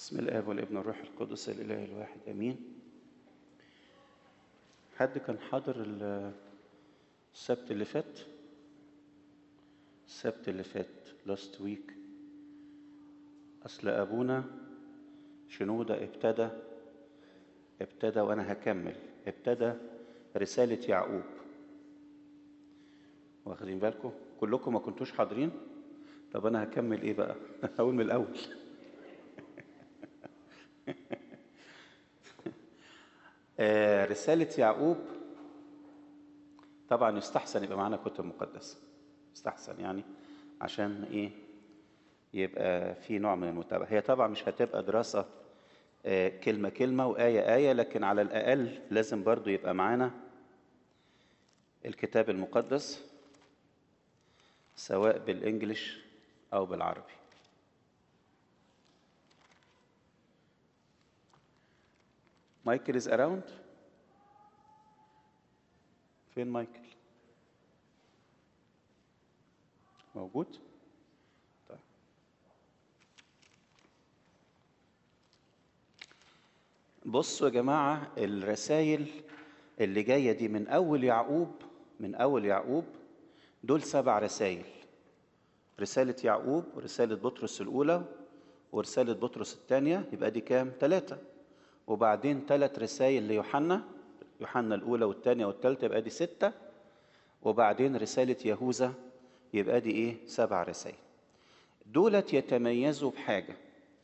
بسم الاب والابن والروح القدس الاله الواحد امين حد كان حاضر ال- السبت اللي فات السبت اللي فات لاست ويك اصل ابونا شنودة ابتدى ابتدى وانا هكمل ابتدى رسالة يعقوب واخدين بالكم كلكم ما كنتوش حاضرين طب انا هكمل ايه بقى هقول من الاول آه، رسالة يعقوب طبعا يستحسن يبقى معانا كتب مقدسة يستحسن يعني عشان ايه يبقى في نوع من المتابعة هي طبعا مش هتبقى دراسة آه، كلمة كلمة وآية آية لكن على الأقل لازم برضو يبقى معانا الكتاب المقدس سواء بالإنجليش أو بالعربي مايكل is around فين مايكل موجود طيب بصوا يا جماعة الرسائل اللي جاية دي من أول يعقوب من أول يعقوب دول سبع رسائل رسالة يعقوب ورسالة بطرس الأولى ورسالة بطرس الثانية يبقى دي كام؟ ثلاثة وبعدين ثلاث رسائل ليوحنا يوحنا الأولى والثانية والثالثة يبقى دي ستة وبعدين رسالة يهوذا يبقى دي إيه؟ سبع رسائل دولت يتميزوا بحاجة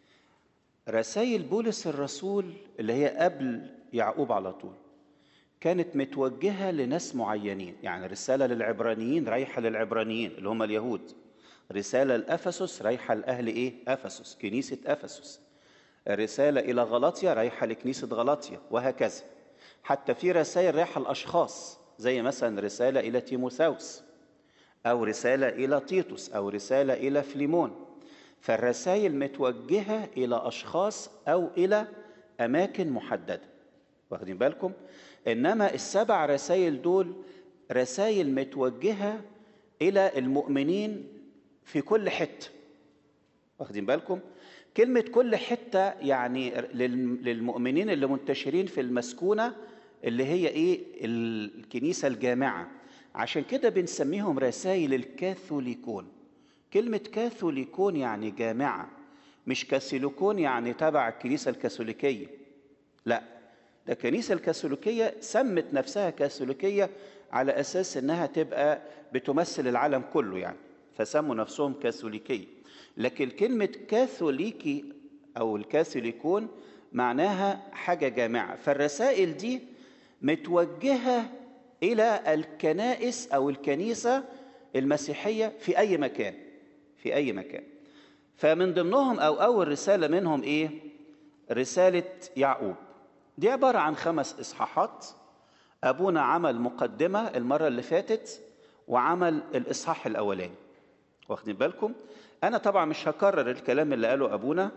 رسائل بولس الرسول اللي هي قبل يعقوب على طول كانت متوجهة لناس معينين يعني رسالة للعبرانيين رايحة للعبرانيين اللي هم اليهود رسالة لأفسس رايحة لأهل إيه؟ أفسس كنيسة أفسس رسالة إلى غلاطيا رايحة لكنيسة غلاطيا وهكذا حتى في رسائل رايحة لأشخاص زي مثلا رسالة إلى تيموثاوس أو رسالة إلى تيتوس أو رسالة إلى فليمون فالرسائل متوجهة إلى أشخاص أو إلى أماكن محددة واخدين بالكم إنما السبع رسائل دول رسائل متوجهة إلى المؤمنين في كل حتة واخدين بالكم كلمة كل حتة يعني لل- للمؤمنين اللي منتشرين في المسكونة اللي هي إيه الكنيسة الجامعة عشان كده بنسميهم رسائل الكاثوليكون كلمة كاثوليكون يعني جامعة مش كاثوليكون يعني تبع الكنيسة الكاثوليكية لا ده الكنيسة الكاثوليكية سمت نفسها كاثوليكية على أساس إنها تبقى بتمثل العالم كله يعني فسموا نفسهم كاثوليكية لكن كلمة كاثوليكي أو الكاثوليكون معناها حاجة جامعة فالرسائل دي متوجهة إلى الكنائس أو الكنيسة المسيحية في أي مكان في أي مكان فمن ضمنهم أو أول رسالة منهم إيه؟ رسالة يعقوب دي عبارة عن خمس إصحاحات أبونا عمل مقدمة المرة اللي فاتت وعمل الإصحاح الأولاني واخدين بالكم أنا طبعا مش هكرر الكلام اللي قاله أبونا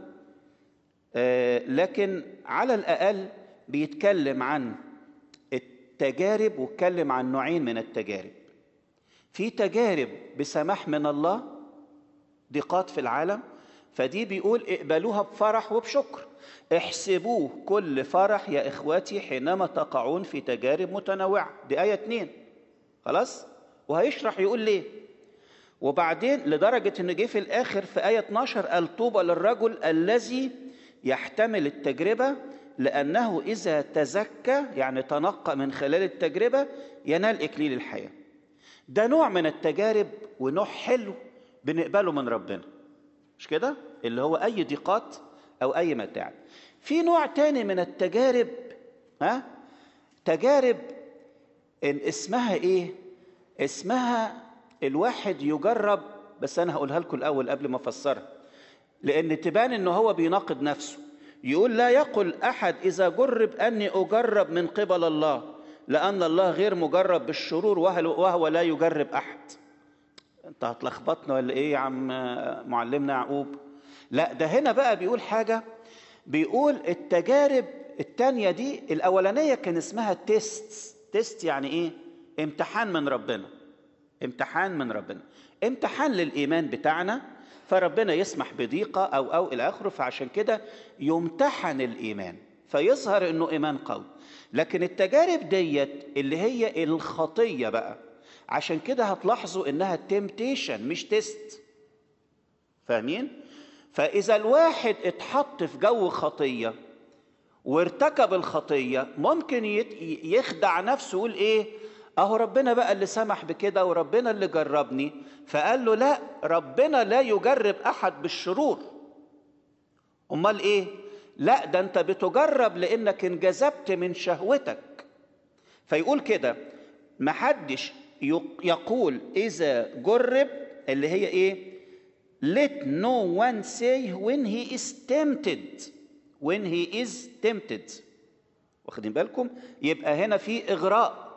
آه، لكن على الأقل بيتكلم عن التجارب واتكلم عن نوعين من التجارب في تجارب بسماح من الله ضيقات في العالم فدي بيقول اقبلوها بفرح وبشكر احسبوه كل فرح يا اخواتي حينما تقعون في تجارب متنوعه دي ايه اتنين خلاص وهيشرح يقول ليه وبعدين لدرجه ان جه في الاخر في ايه 12 قال طوبى للرجل الذي يحتمل التجربه لانه اذا تزكى يعني تنقى من خلال التجربه ينال اكليل الحياه ده نوع من التجارب ونوع حلو بنقبله من ربنا مش كده اللي هو اي ضيقات او اي متاعب في نوع تاني من التجارب ها تجارب إن اسمها ايه اسمها الواحد يجرب بس انا هقولها لكم الاول قبل ما افسرها لان تبان ان هو بيناقض نفسه يقول لا يقل احد اذا جرب اني اجرب من قبل الله لان الله غير مجرب بالشرور وهو وهو لا يجرب احد انت هتلخبطنا ولا ايه يا عم معلمنا يعقوب لا ده هنا بقى بيقول حاجه بيقول التجارب التانية دي الاولانيه كان اسمها تيست تيست يعني ايه امتحان من ربنا امتحان من ربنا امتحان للايمان بتاعنا فربنا يسمح بضيقة أو أو إلى آخره فعشان كده يمتحن الإيمان فيظهر إنه إيمان قوي لكن التجارب ديت اللي هي الخطية بقى عشان كده هتلاحظوا إنها تمتيشن مش تيست فاهمين؟ فإذا الواحد اتحط في جو خطية وارتكب الخطية ممكن يخدع نفسه يقول إيه؟ أهو ربنا بقى اللي سمح بكده وربنا اللي جربني فقال له لا ربنا لا يجرب أحد بالشرور أمال إيه؟ لا ده أنت بتجرب لأنك انجذبت من شهوتك فيقول كده محدش يقول إذا جرب اللي هي إيه؟ Let no one say when he is tempted when he is tempted واخدين بالكم يبقى هنا في إغراء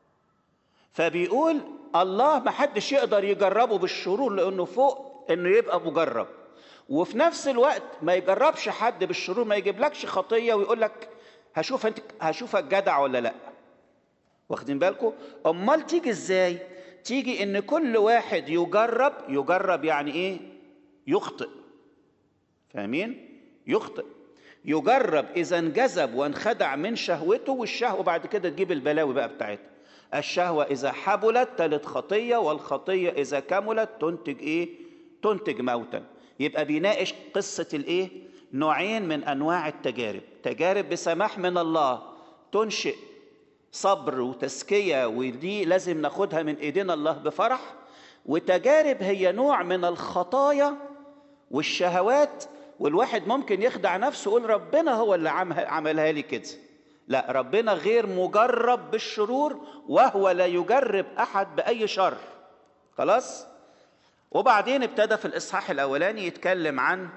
فبيقول الله ما حدش يقدر يجربه بالشرور لأنه فوق إنه يبقى مجرب وفي نفس الوقت ما يجربش حد بالشرور ما يجيبلكش خطية ويقول لك هشوف انت هشوفك جدع ولا لا واخدين بالكم امال تيجي ازاي تيجي ان كل واحد يجرب يجرب يعني ايه يخطئ فاهمين يخطئ يجرب اذا انجذب وانخدع من شهوته والشهوه بعد كده تجيب البلاوي بقى بتاعتها الشهوه اذا حبلت تلت خطيه والخطيه اذا كملت تنتج ايه تنتج موتا يبقى بيناقش قصه الايه نوعين من انواع التجارب تجارب بسماح من الله تنشئ صبر وتزكيه ودي لازم ناخدها من ايدينا الله بفرح وتجارب هي نوع من الخطايا والشهوات والواحد ممكن يخدع نفسه يقول ربنا هو اللي عملها لي كده لا ربنا غير مجرب بالشرور وهو لا يجرب احد باي شر خلاص وبعدين ابتدى في الاصحاح الاولاني يتكلم عن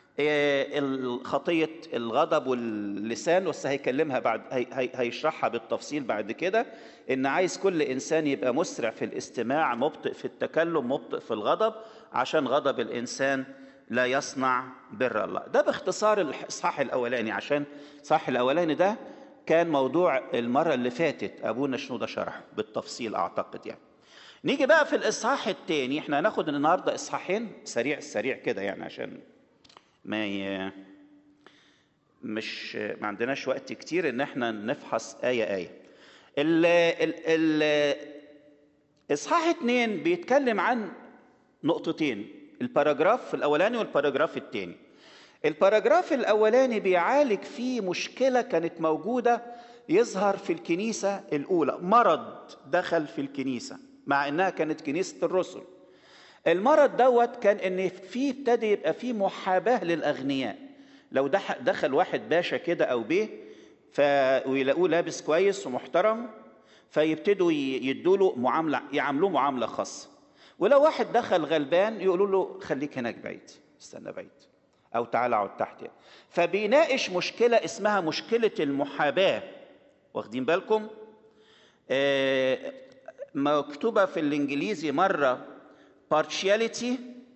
خطية الغضب واللسان بس هيكلمها بعد هي هيشرحها بالتفصيل بعد كده ان عايز كل انسان يبقى مسرع في الاستماع مبطئ في التكلم مبطئ في الغضب عشان غضب الانسان لا يصنع بر الله ده باختصار الاصحاح الاولاني عشان الاصحاح الاولاني ده كان موضوع المره اللي فاتت ابونا شنوده شرحه بالتفصيل اعتقد يعني نيجي بقى في الاصحاح الثاني احنا هناخد النهارده اصحاحين سريع سريع كده يعني عشان ما ي... مش ما عندناش وقت كتير ان احنا نفحص آية آية ال ال ال اصحاح اتنين بيتكلم عن نقطتين الباراجراف الاولاني والباراجراف الثاني الباراجراف الاولاني بيعالج فيه مشكله كانت موجوده يظهر في الكنيسه الاولى مرض دخل في الكنيسه مع انها كانت كنيسه الرسل المرض دوت كان ان في ابتدى يبقى في محاباه للاغنياء لو دخل واحد باشا كده او بيه ف ويلاقوه لابس كويس ومحترم فيبتدوا يدوا له معامله يعاملوه معامله خاصه ولو واحد دخل غلبان يقولوا له خليك هناك بعيد استنى بعيد او تعال اقعد تحت يعني. فبيناقش مشكله اسمها مشكله المحاباه واخدين بالكم آه مكتوبه في الانجليزي مره partiality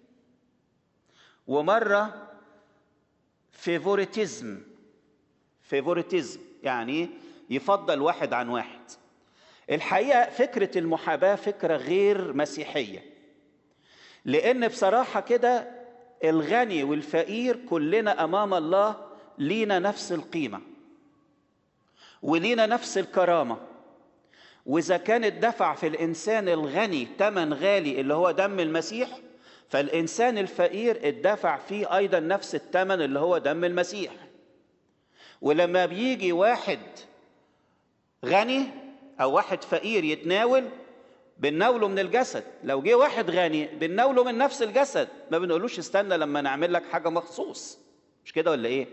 ومرة favoritism favoritism يعني يفضل واحد عن واحد الحقيقة فكرة المحاباة فكرة غير مسيحية لأن بصراحة كده الغني والفقير كلنا أمام الله لينا نفس القيمة ولينا نفس الكرامة واذا كان الدفع في الانسان الغني ثمن غالي اللي هو دم المسيح فالانسان الفقير الدفع فيه ايضا نفس الثمن اللي هو دم المسيح ولما بيجي واحد غني او واحد فقير يتناول بنناوله من الجسد لو جه واحد غني بنناوله من نفس الجسد ما بنقولوش استنى لما نعمل لك حاجه مخصوص مش كده ولا ايه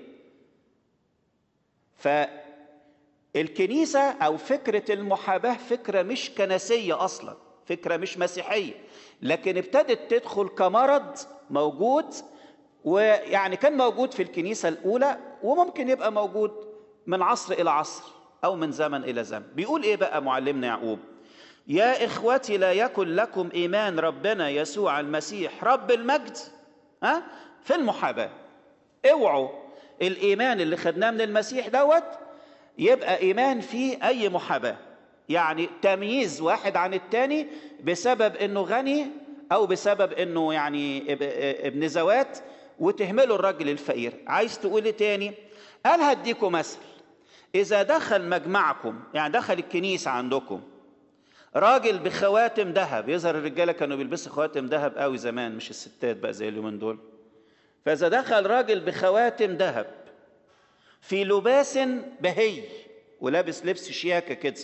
ف الكنيسة أو فكرة المحاباة فكرة مش كنسية أصلا فكرة مش مسيحية لكن ابتدت تدخل كمرض موجود ويعني كان موجود في الكنيسة الأولى وممكن يبقى موجود من عصر إلى عصر أو من زمن إلى زمن بيقول إيه بقى معلمنا يعقوب يا إخوتي لا يكن لكم إيمان ربنا يسوع المسيح رب المجد ها في المحاباة اوعوا الإيمان اللي خدناه من المسيح دوت يبقى ايمان فيه اي محاباه يعني تمييز واحد عن التاني بسبب انه غني او بسبب انه يعني ابن زوات وتهملوا الراجل الفقير عايز تقول ايه تاني قال هديكم مثل اذا دخل مجمعكم يعني دخل الكنيسه عندكم راجل بخواتم ذهب يظهر الرجاله كانوا بيلبسوا خواتم ذهب قوي زمان مش الستات بقى زي اليومين دول فاذا دخل راجل بخواتم ذهب في لباس بهي ولابس لبس شياكه كده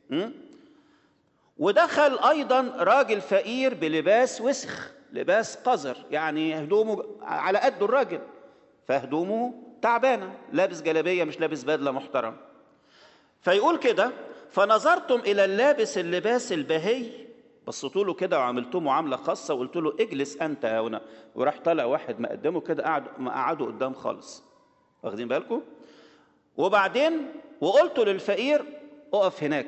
ودخل ايضا راجل فقير بلباس وسخ لباس قذر يعني هدومه على قده الراجل فهدومه تعبانه لابس جلابيه مش لابس بدله محترم فيقول كده فنظرتم الى اللابس اللباس البهي بصيتوا له كده وعملتوا معامله خاصه وقلت له اجلس انت هنا وراح طالع واحد مقدمه كده قعد قعدوا قدام خالص واخدين بالكم وبعدين وقلت للفقير اقف هناك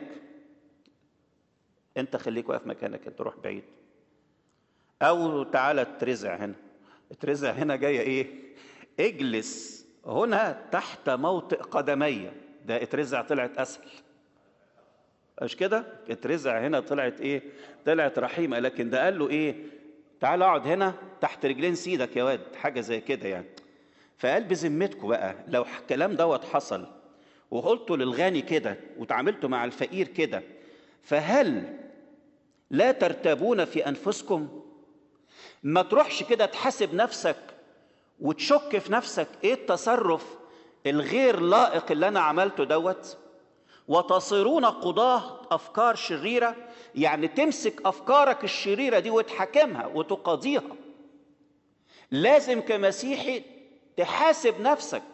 انت خليك واقف مكانك انت روح بعيد او تعالى اترزع هنا اترزع هنا جايه ايه اجلس هنا تحت موطئ قدمي ده اترزع طلعت اسهل مش كده اترزع هنا طلعت ايه طلعت رحيمه لكن ده قال له ايه تعال اقعد هنا تحت رجلين سيدك يا واد حاجه زي كده يعني فقال بذمتكم بقى لو الكلام دوت حصل وقلت للغني كده وتعاملت مع الفقير كده فهل لا ترتابون في انفسكم ما تروحش كده تحاسب نفسك وتشك في نفسك ايه التصرف الغير لائق اللي انا عملته دوت وتصيرون قضاه افكار شريره يعني تمسك افكارك الشريره دي وتحاكمها وتقاضيها لازم كمسيحي تحاسب نفسك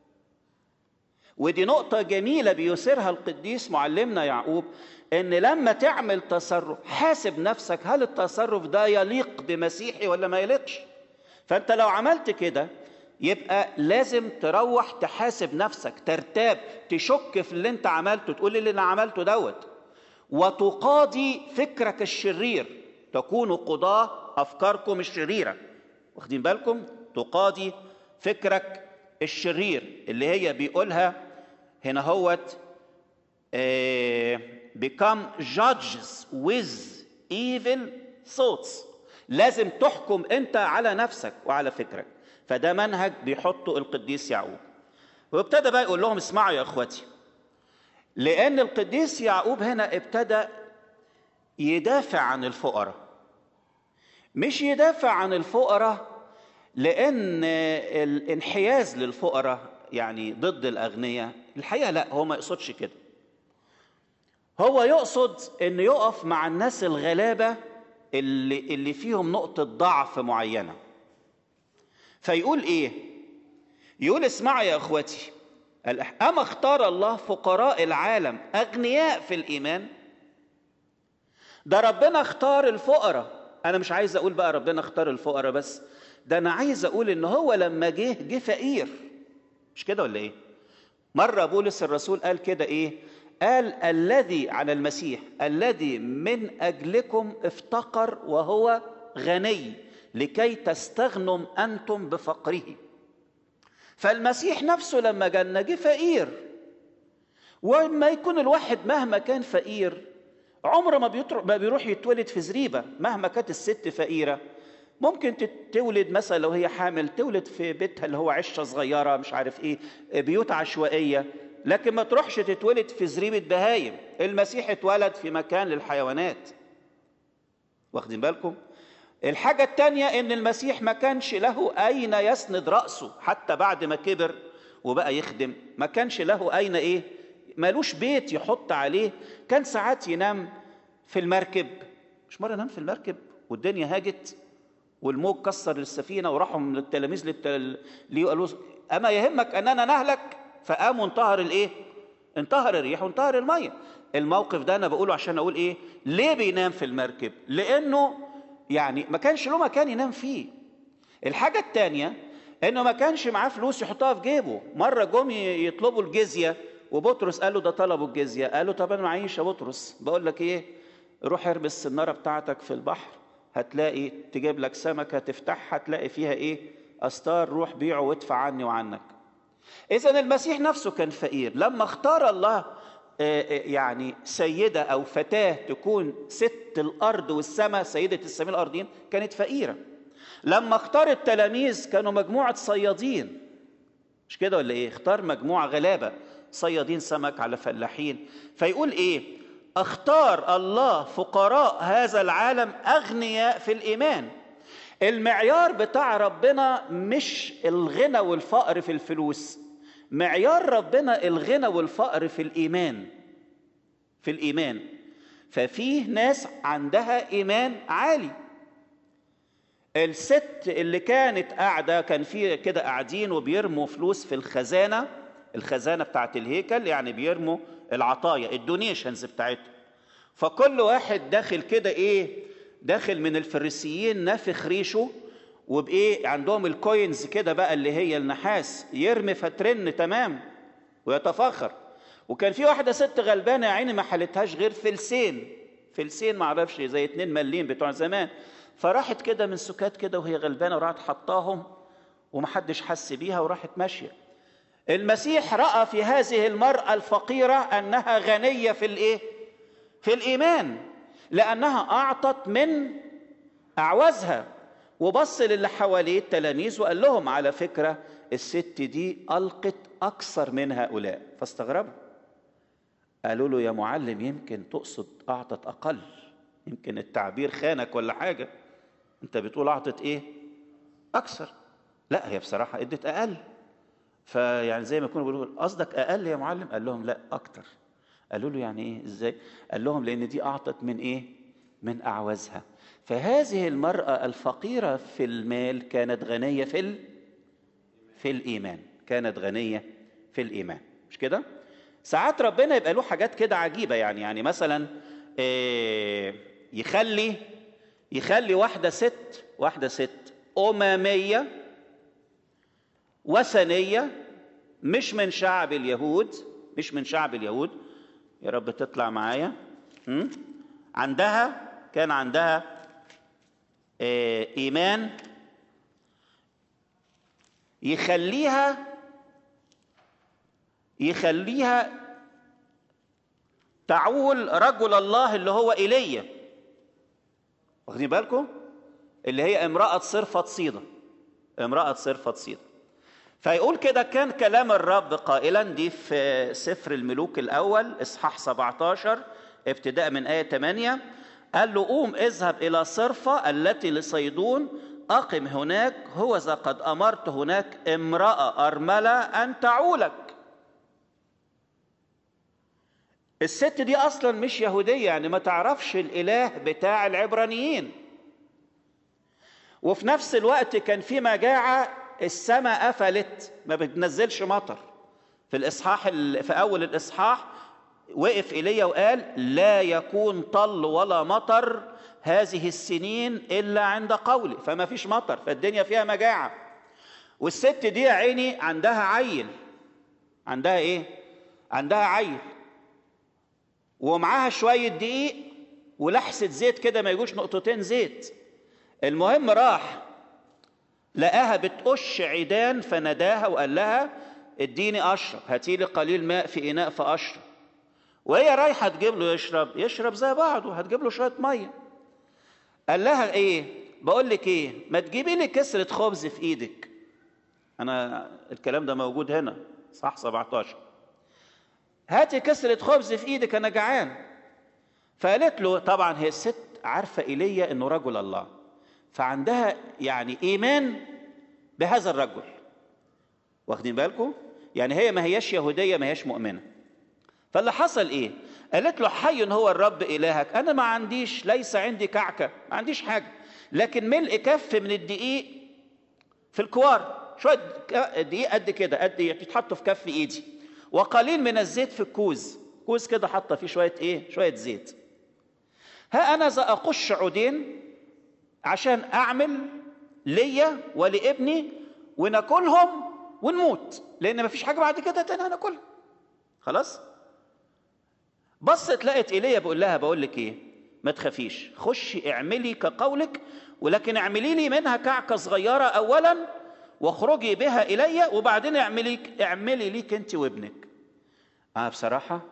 ودي نقطة جميلة بيثيرها القديس معلمنا يعقوب إن لما تعمل تصرف حاسب نفسك هل التصرف ده يليق بمسيحي ولا ما يليقش فأنت لو عملت كده يبقى لازم تروح تحاسب نفسك ترتاب تشك في اللي انت عملته تقول اللي انا عملته دوت وتقاضي فكرك الشرير تكونوا قضاة أفكاركم الشريرة واخدين بالكم تقاضي فكرك الشرير اللي هي بيقولها هنا هوت uh, become judges with evil thoughts لازم تحكم انت على نفسك وعلى فكرك فده منهج بيحطه القديس يعقوب وابتدى بقى يقول لهم اسمعوا يا اخواتي لان القديس يعقوب هنا ابتدى يدافع عن الفقراء مش يدافع عن الفقراء لان الانحياز للفقراء يعني ضد الاغنياء الحقيقه لا هو ما يقصدش كده هو يقصد انه يقف مع الناس الغلابه اللي اللي فيهم نقطه ضعف معينه فيقول ايه يقول اسمعوا يا اخوتي اما اختار الله فقراء العالم اغنياء في الايمان ده ربنا اختار الفقراء انا مش عايز اقول بقى ربنا اختار الفقراء بس ده انا عايز اقول ان هو لما جه جه فقير مش كده ولا ايه مره بولس الرسول قال كده ايه قال الذي على المسيح الذي من اجلكم افتقر وهو غني لكي تستغنم انتم بفقره فالمسيح نفسه لما جانا جه فقير وما يكون الواحد مهما كان فقير عمره ما, بيطرق ما بيروح يتولد في زريبه مهما كانت الست فقيره ممكن تولد مثلا لو هي حامل تولد في بيتها اللي هو عشه صغيره مش عارف ايه بيوت عشوائيه لكن ما تروحش تتولد في زريبه بهايم المسيح اتولد في مكان للحيوانات واخدين بالكم الحاجة التانية إن المسيح ما كانش له أين يسند رأسه حتى بعد ما كبر وبقى يخدم ما كانش له أين إيه مالوش بيت يحط عليه كان ساعات ينام في المركب مش مرة نام في المركب والدنيا هاجت والموج كسر السفينة وراحوا من التلاميذ للتل... ليه قالوا أما يهمك أننا نهلك فقاموا انتهر الإيه؟ انتهر الريح وانتهر المية الموقف ده أنا بقوله عشان أقول إيه؟ ليه بينام في المركب؟ لأنه يعني ما كانش له مكان ينام فيه الحاجة التانية انه ما كانش معاه فلوس يحطها في جيبه مرة جم يطلبوا الجزية وبطرس قال له ده طلبوا الجزية قال له طب انا معيش يا بطرس بقول لك ايه روح ارمي السنارة بتاعتك في البحر هتلاقي تجيب لك سمكة تفتحها تلاقي فيها ايه استار روح بيعه وادفع عني وعنك اذا المسيح نفسه كان فقير لما اختار الله آه، آه، يعني سيدة أو فتاة تكون ست الأرض والسماء سيدة السماء الأرضين كانت فقيرة لما اختار التلاميذ كانوا مجموعة صيادين مش كده ولا إيه اختار مجموعة غلابة صيادين سمك على فلاحين فيقول إيه اختار الله فقراء هذا العالم أغنياء في الإيمان المعيار بتاع ربنا مش الغنى والفقر في الفلوس معيار ربنا الغنى والفقر في الايمان في الايمان ففيه ناس عندها ايمان عالي الست اللي كانت قاعده كان في كده قاعدين وبيرموا فلوس في الخزانه الخزانه بتاعت الهيكل يعني بيرموا العطايا الدونيشنز بتاعتهم فكل واحد داخل كده ايه داخل من الفريسيين نافخ ريشه وبايه عندهم الكوينز كده بقى اللي هي النحاس يرمي فترن تمام ويتفاخر وكان في واحده ست غلبانه يا عيني ما حلتهاش غير فلسين فلسين ما اعرفش زي اتنين مليم بتوع زمان فراحت كده من سكات كده وهي غلبانه وراحت حطاهم ومحدش حس بيها وراحت ماشيه المسيح راى في هذه المراه الفقيره انها غنيه في الايه في الايمان لانها اعطت من اعوازها وبص للي حواليه التلاميذ وقال لهم على فكره الست دي القت اكثر من هؤلاء فاستغربوا قالوا له يا معلم يمكن تقصد اعطت اقل يمكن التعبير خانك ولا حاجه انت بتقول اعطت ايه اكثر لا هي بصراحه ادت اقل فيعني زي ما يكونوا بيقولوا قصدك اقل يا معلم قال لهم لا اكتر قالوا له يعني ايه ازاي قال لهم لان دي اعطت من ايه من اعوازها فهذه المراه الفقيره في المال كانت غنيه في ال... في الايمان كانت غنيه في الايمان مش كده ساعات ربنا يبقى له حاجات كده عجيبه يعني يعني مثلا إيه يخلي يخلي واحده ست واحده ست امميه وثنيه مش من شعب اليهود مش من شعب اليهود يا رب تطلع معايا م? عندها كان عندها آه، ايمان يخليها يخليها تعول رجل الله اللي هو ايليا واخدين بالكم اللي هي امراه صرفه صيده امراه صرفه صيده فيقول كده كان كلام الرب قائلا دي في سفر الملوك الاول اصحاح 17 ابتداء من ايه 8 قال له قوم اذهب الى صرفه التي لصيدون اقم هناك هوذا قد امرت هناك امراه ارمله ان تعولك الست دي اصلا مش يهوديه يعني ما تعرفش الاله بتاع العبرانيين وفي نفس الوقت كان في مجاعه السماء قفلت ما بتنزلش مطر في الاصحاح ال- في اول الاصحاح وقف ايليا وقال لا يكون طل ولا مطر هذه السنين الا عند قولي فما فيش مطر فالدنيا فيها مجاعه والست دي يا عيني عندها عيل عندها ايه عندها عيل ومعاها شويه دقيق ولحسه زيت كده ما يجوش نقطتين زيت المهم راح لقاها بتقش عيدان فناداها وقال لها اديني اشرب هاتي لي قليل ماء في اناء فاشرب وهي رايحه تجيب له يشرب يشرب زي بعضه هتجيب له شويه ميه قال لها ايه بقول لك ايه ما تجيبي لي كسره خبز في ايدك انا الكلام ده موجود هنا صح 17 هاتي كسره خبز في ايدك انا جعان فقالت له طبعا هي الست عارفه ايليا انه رجل الله فعندها يعني ايمان بهذا الرجل واخدين بالكم يعني هي ما هياش يهوديه ما هياش مؤمنه فاللي حصل ايه قالت له حي هو الرب الهك انا ما عنديش ليس عندي كعكه ما عنديش حاجه لكن ملء كف من الدقيق في الكوار شويه دقيق قد كده قد يتحطوا في كف ايدي وقليل من الزيت في الكوز كوز كده حاطه فيه شويه ايه شويه زيت ها انا ذا اقش عودين عشان اعمل ليا ولابني وناكلهم ونموت لان مفيش حاجه بعد كده تاني هناكلها خلاص بصت لقت ايليا بيقول لها بقول لك ايه ما تخافيش خشي اعملي كقولك ولكن اعملي لي منها كعكه صغيره اولا واخرجي بها الي وبعدين اعملي اعملي ليك انت وابنك اه بصراحه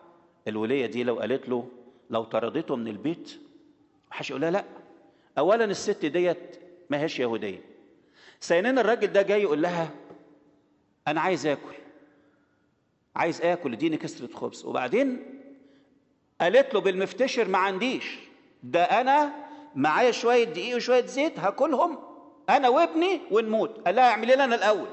الوليه دي لو قالت له لو طردته من البيت محدش يقول لها لا اولا الست ديت ما هيش يهوديه ثانيا الراجل ده جاي يقول لها انا عايز اكل عايز اكل اديني كسره خبز وبعدين قالت له بالمفتشر ما عنديش ده انا معايا شويه دقيق وشويه زيت هاكلهم انا وابني ونموت قال لها اعملي لي انا الاول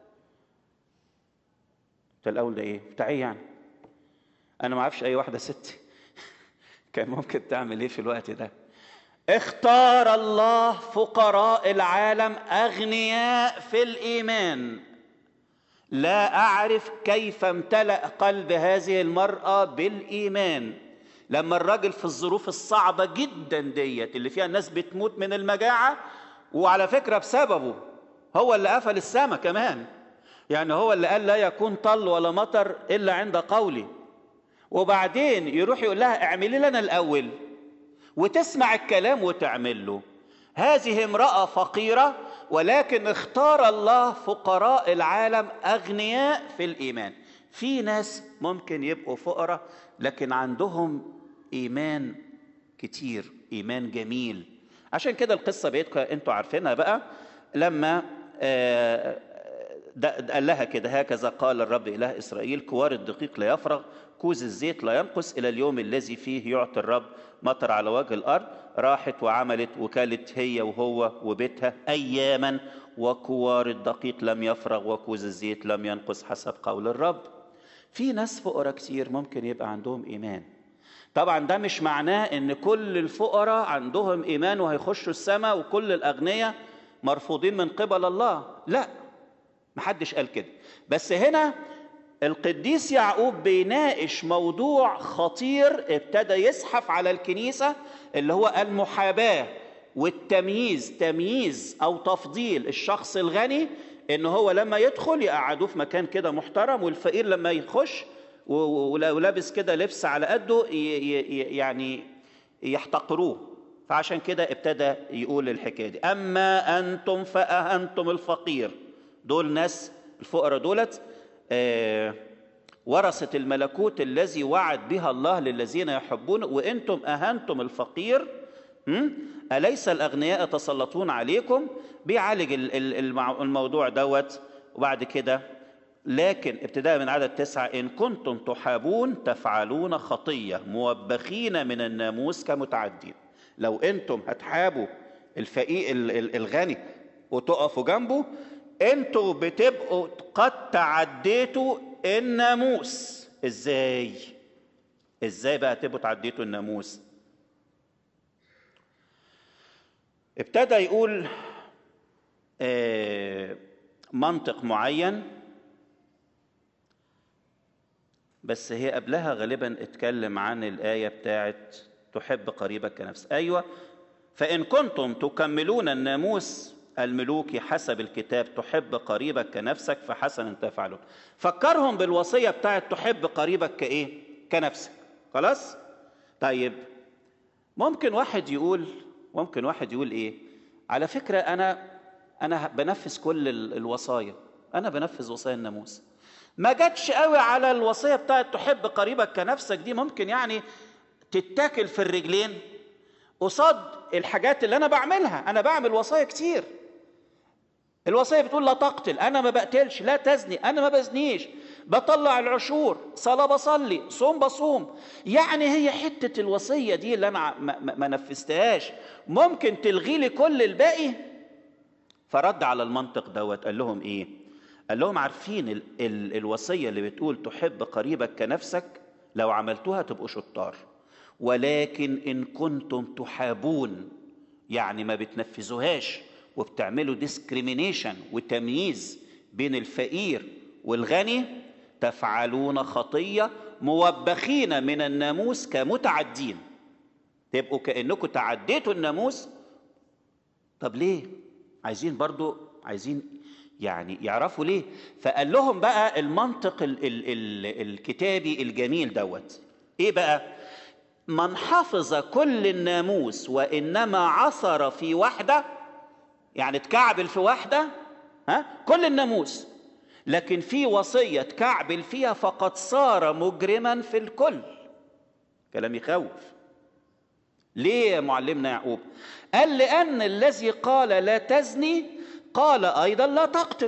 ده الاول ده ايه بتاع ايه يعني انا ما اعرفش اي واحده ست كان ممكن تعمل ايه في الوقت ده اختار الله فقراء العالم اغنياء في الايمان لا اعرف كيف امتلا قلب هذه المراه بالايمان لما الراجل في الظروف الصعبه جدا ديت اللي فيها الناس بتموت من المجاعه وعلى فكره بسببه هو اللي قفل السماء كمان يعني هو اللي قال لا يكون طل ولا مطر الا عند قولي وبعدين يروح يقول لها اعملي لنا الاول وتسمع الكلام وتعمل له هذه امراه فقيره ولكن اختار الله فقراء العالم اغنياء في الايمان في ناس ممكن يبقوا فقراء لكن عندهم ايمان كتير ايمان جميل عشان كده القصه بيتكم انتوا عارفينها بقى لما قال لها كده هكذا قال الرب اله اسرائيل كوار الدقيق لا يفرغ كوز الزيت لا ينقص الى اليوم الذي فيه يعطي الرب مطر على وجه الارض راحت وعملت وكالت هي وهو وبيتها اياما وكوار الدقيق لم يفرغ وكوز الزيت لم ينقص حسب قول الرب في ناس فقراء كتير ممكن يبقى عندهم ايمان طبعا ده مش معناه ان كل الفقراء عندهم ايمان وهيخشوا السماء وكل الاغنياء مرفوضين من قبل الله لا محدش قال كده بس هنا القديس يعقوب بيناقش موضوع خطير ابتدى يزحف على الكنيسة اللي هو المحاباة والتمييز تمييز أو تفضيل الشخص الغني إن هو لما يدخل يقعدوه في مكان كده محترم والفقير لما يخش ولابس كده لبس على قده يعني يحتقروه فعشان كده ابتدى يقول الحكايه دي اما انتم فاهنتم الفقير دول ناس الفقراء دولت آه ورثة الملكوت الذي وعد بها الله للذين يحبون وانتم اهنتم الفقير اليس الاغنياء يتسلطون عليكم بيعالج الموضوع دوت وبعد كده لكن ابتداء من عدد تسعة إن كنتم تحابون تفعلون خطية موبخين من الناموس كمتعدين لو أنتم هتحابوا الفقير الغني وتقفوا جنبه انتوا بتبقوا قد تعديتوا الناموس ازاي ازاي بقى تبقوا تعديتوا الناموس ابتدى يقول آه منطق معين بس هي قبلها غالبا اتكلم عن الآية بتاعت تحب قريبك كنفسك أيوة فإن كنتم تكملون الناموس الملوكي حسب الكتاب تحب قريبك كنفسك فحسنا تفعلون فكرهم بالوصية بتاعت تحب قريبك كإيه كنفسك خلاص طيب ممكن واحد يقول ممكن واحد يقول ايه على فكرة انا انا بنفذ كل الوصايا انا بنفذ وصايا الناموس ما جاتش قوي على الوصية بتاعت تحب قريبك كنفسك دي ممكن يعني تتاكل في الرجلين قصاد الحاجات اللي انا بعملها انا بعمل وصايا كتير الوصيه بتقول لا تقتل انا ما بقتلش لا تزني انا ما بزنيش بطلع العشور صلاه بصلي صوم بصوم يعني هي حته الوصيه دي اللي انا ما, ما نفذتهاش ممكن تلغي لي كل الباقي فرد على المنطق دوت قال لهم ايه قال لهم عارفين ال ال الوصيه اللي بتقول تحب قريبك كنفسك لو عملتوها تبقوا شطار ولكن ان كنتم تحابون يعني ما بتنفذوهاش وبتعملوا ديسكريمينيشن وتمييز بين الفقير والغني تفعلون خطيه موبخين من الناموس كمتعدين تبقوا كانكم تعديتوا الناموس طب ليه عايزين برضو عايزين يعني يعرفوا ليه فقال لهم بقى المنطق ال ال ال الكتابي الجميل دوت ايه بقى من حفظ كل الناموس وانما عثر في واحده يعني تكعبل في واحده ها كل الناموس لكن في وصيه تكعبل فيها فقد صار مجرما في الكل كلام يخوف ليه يا معلمنا يعقوب قال لان الذي قال لا تزني قال ايضا لا تقتل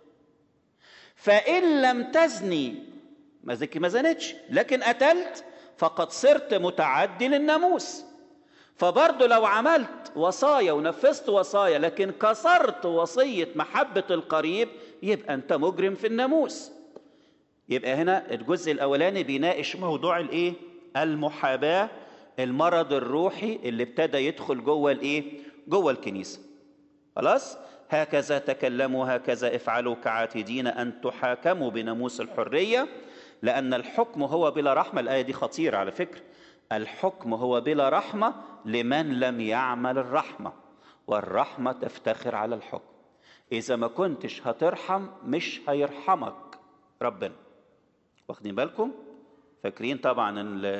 فان لم تزني ما زكي ما زنتش لكن قتلت فقد صرت متعدي للناموس فبرضه لو عملت وصايا ونفذت وصايا لكن كسرت وصية محبة القريب يبقى أنت مجرم في الناموس يبقى هنا الجزء الأولاني بيناقش موضوع الإيه؟ المحاباة المرض الروحي اللي ابتدى يدخل جوه الإيه؟ جوه الكنيسة خلاص؟ هكذا تكلموا هكذا افعلوا كعاتدين أن تحاكموا بناموس الحرية لأن الحكم هو بلا رحمة الآية دي خطيرة على فكرة الحكم هو بلا رحمة لمن لم يعمل الرحمة والرحمة تفتخر على الحكم إذا ما كنتش هترحم مش هيرحمك ربنا واخدين بالكم فاكرين طبعا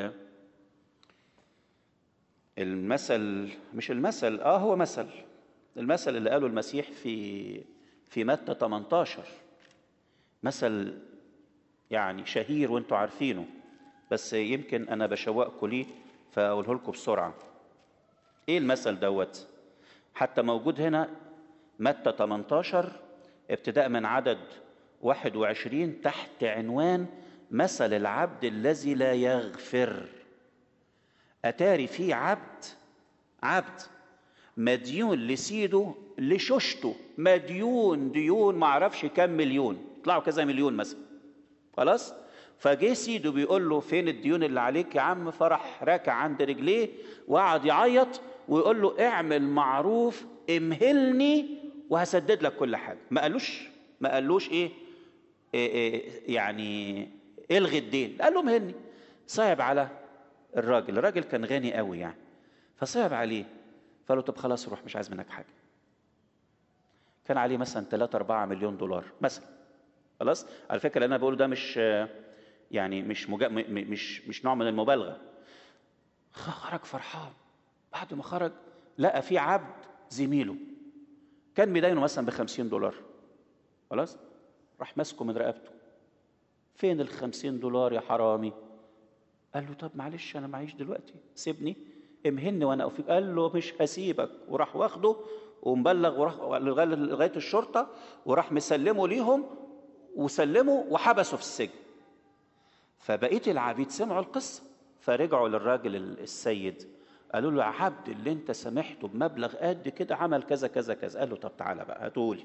المثل مش المثل اه هو مثل المثل اللي قاله المسيح في في متى 18 مثل يعني شهير وانتوا عارفينه بس يمكن انا بشوقكم ليه فاقوله لكم بسرعه ايه المثل دوت حتى موجود هنا متى 18 ابتداء من عدد 21 تحت عنوان مثل العبد الذي لا يغفر اتاري في عبد عبد مديون لسيده لششته مديون ديون معرفش كام مليون طلعوا كذا مليون مثلا خلاص فجه سيده بيقول له فين الديون اللي عليك يا عم فرح راكع عند رجليه وقعد يعيط ويقول له اعمل معروف امهلني وهسدد لك كل حاجه ما قالوش ما قالوش ايه, إيه, إيه يعني الغي الدين قال له مهلني صعب على الراجل الراجل كان غني قوي يعني فصعب عليه فقال له طب خلاص روح مش عايز منك حاجه كان عليه مثلا 3 4 مليون دولار مثلا خلاص على فكره اللي انا بقوله ده مش يعني مش مجا... مش مش نوع من المبالغه خرج فرحان بعد ما خرج لقى في عبد زميله كان مدينه مثلا ب 50 دولار خلاص راح ماسكه من رقبته فين ال 50 دولار يا حرامي قال له طب معلش انا معيش دلوقتي سيبني امهني وانا اوفيك قال له مش هسيبك وراح واخده ومبلغ وراح لغايه الشرطه وراح مسلمه ليهم وسلمه وحبسه في السجن فبقيه العبيد سمعوا القصه فرجعوا للراجل السيد قالوا له يا عبد اللي انت سامحته بمبلغ قد كده عمل كذا كذا كذا قال له طب تعالى بقى هاتولي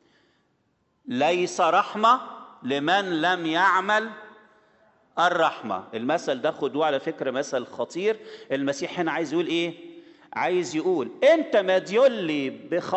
ليس رحمه لمن لم يعمل الرحمه المثل ده خدوه على فكره مثل خطير المسيح هنا عايز يقول ايه عايز يقول انت مديون لي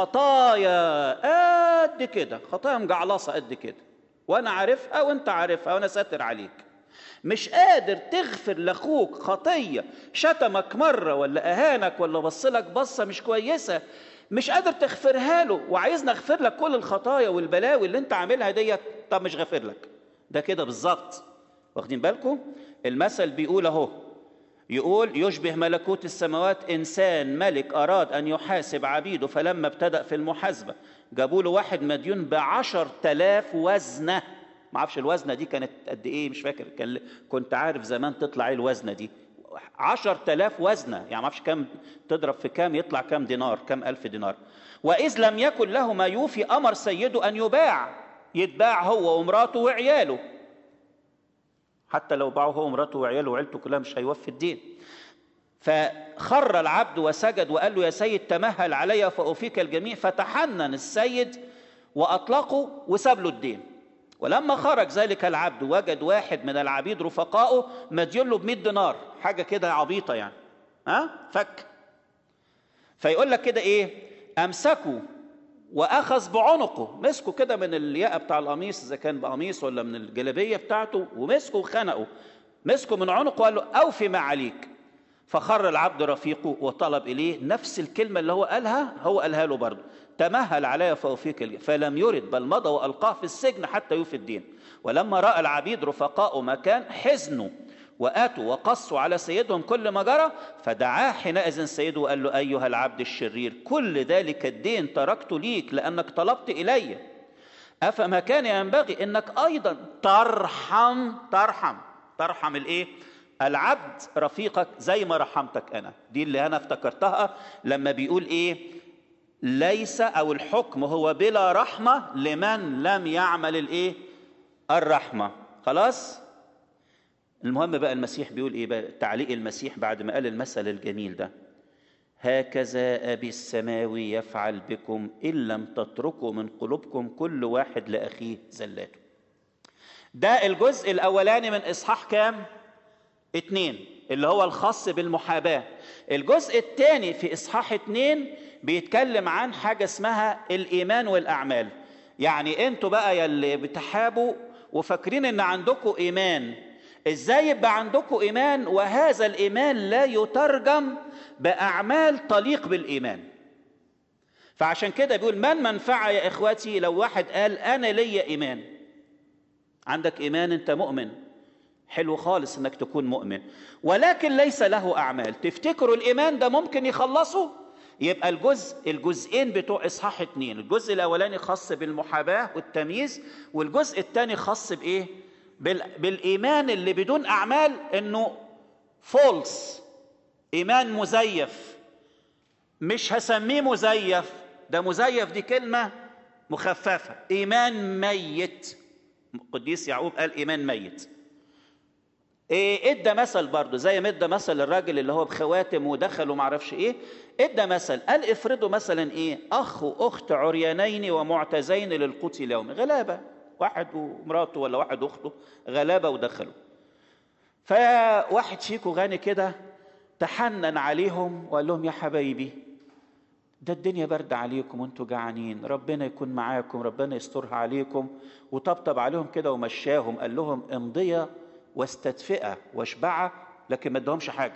بخطايا قد كده خطايا مجعلصه قد كده وانا عارفها وانت عارفها وانا ساتر عليك مش قادر تغفر لاخوك خطيه شتمك مره ولا اهانك ولا بصلك بصه مش كويسه مش قادر تغفرها له وعايزني اغفر لك كل الخطايا والبلاوي اللي انت عاملها ديت طب مش غافر لك ده كده بالظبط واخدين بالكم المثل بيقول اهو يقول يشبه ملكوت السماوات انسان ملك اراد ان يحاسب عبيده فلما ابتدا في المحاسبه جابوا له واحد مديون بعشر تلاف وزنه ما اعرفش الوزنه دي كانت قد ايه مش فاكر كان كنت عارف زمان تطلع ايه الوزنه دي عشر تلاف وزنه يعني ما اعرفش كام تضرب في كام يطلع كام دينار كام الف دينار واذ لم يكن له ما يوفي امر سيده ان يباع يتباع هو ومراته وعياله حتى لو باعوا هو ومراته وعياله وعيلته كلها مش هيوفي الدين فخر العبد وسجد وقال له يا سيد تمهل علي فأوفيك الجميع فتحنن السيد وأطلقه وساب له الدين ولما خرج ذلك العبد وجد واحد من العبيد رفقائه مدين له ب 100 دينار حاجة كده عبيطة يعني ها فك فيقول لك كده ايه امسكوا واخذ بعنقه مسكوا كده من الياقه بتاع القميص اذا كان بقميص ولا من الجلابيه بتاعته ومسكوا وخنقوا مسكوا من عنقه وقال له اوفي ما عليك فخر العبد رفيقه وطلب اليه نفس الكلمه اللي هو قالها هو قالها له برضه تمهل علي فاوفيك فلم يرد بل مضى والقاه في السجن حتى يوفي الدين ولما راى العبيد رفقاءه مكان حزنوا واتوا وقصوا على سيدهم كل ما جرى فدعاه حينئذ سيده وقال له ايها العبد الشرير كل ذلك الدين تركت ليك لانك طلبت الي افما كان ينبغي انك ايضا ترحم ترحم ترحم الايه العبد رفيقك زي ما رحمتك انا دي اللي انا افتكرتها لما بيقول ايه ليس او الحكم هو بلا رحمه لمن لم يعمل الايه الرحمه خلاص المهم بقى المسيح بيقول ايه بقى تعليق المسيح بعد ما قال المثل الجميل ده هكذا ابي السماوي يفعل بكم ان لم تتركوا من قلوبكم كل واحد لاخيه زلاته ده الجزء الاولاني من اصحاح كام اتنين اللي هو الخاص بالمحاباه الجزء الثاني في اصحاح اتنين بيتكلم عن حاجه اسمها الايمان والاعمال يعني انتوا بقى يلي بتحابوا وفاكرين ان عندكم ايمان ازاي يبقى عندكم ايمان وهذا الايمان لا يترجم باعمال تليق بالايمان فعشان كده بيقول من منفعه يا اخواتي لو واحد قال انا ليا ايمان عندك ايمان انت مؤمن حلو خالص انك تكون مؤمن ولكن ليس له اعمال تفتكروا الايمان ده ممكن يخلصه يبقى الجزء الجزئين بتوع اصحاح اتنين الجزء الاولاني خاص بالمحاباه والتمييز والجزء الثاني خاص بايه بالايمان اللي بدون اعمال انه فولس ايمان مزيف مش هسميه مزيف ده مزيف دي كلمه مخففه ايمان ميت قديس يعقوب قال ايمان ميت إيه ادى مثل برضه زي ما ادى مثل الراجل اللي هو بخواتم ودخل وما اعرفش ايه ادى مثل قال افرضوا مثلا ايه اخ واخت عريانين ومعتزين للقوت اليوم غلابه واحد ومراته ولا واحد واخته غلابه ودخلوا فواحد فيكم غني كده تحنن عليهم وقال لهم يا حبايبي ده الدنيا برد عليكم وانتوا جعانين ربنا يكون معاكم ربنا يسترها عليكم وطبطب عليهم كده ومشاهم قال لهم امضيه واستدفئه واشبعه لكن ما ادهمش حاجه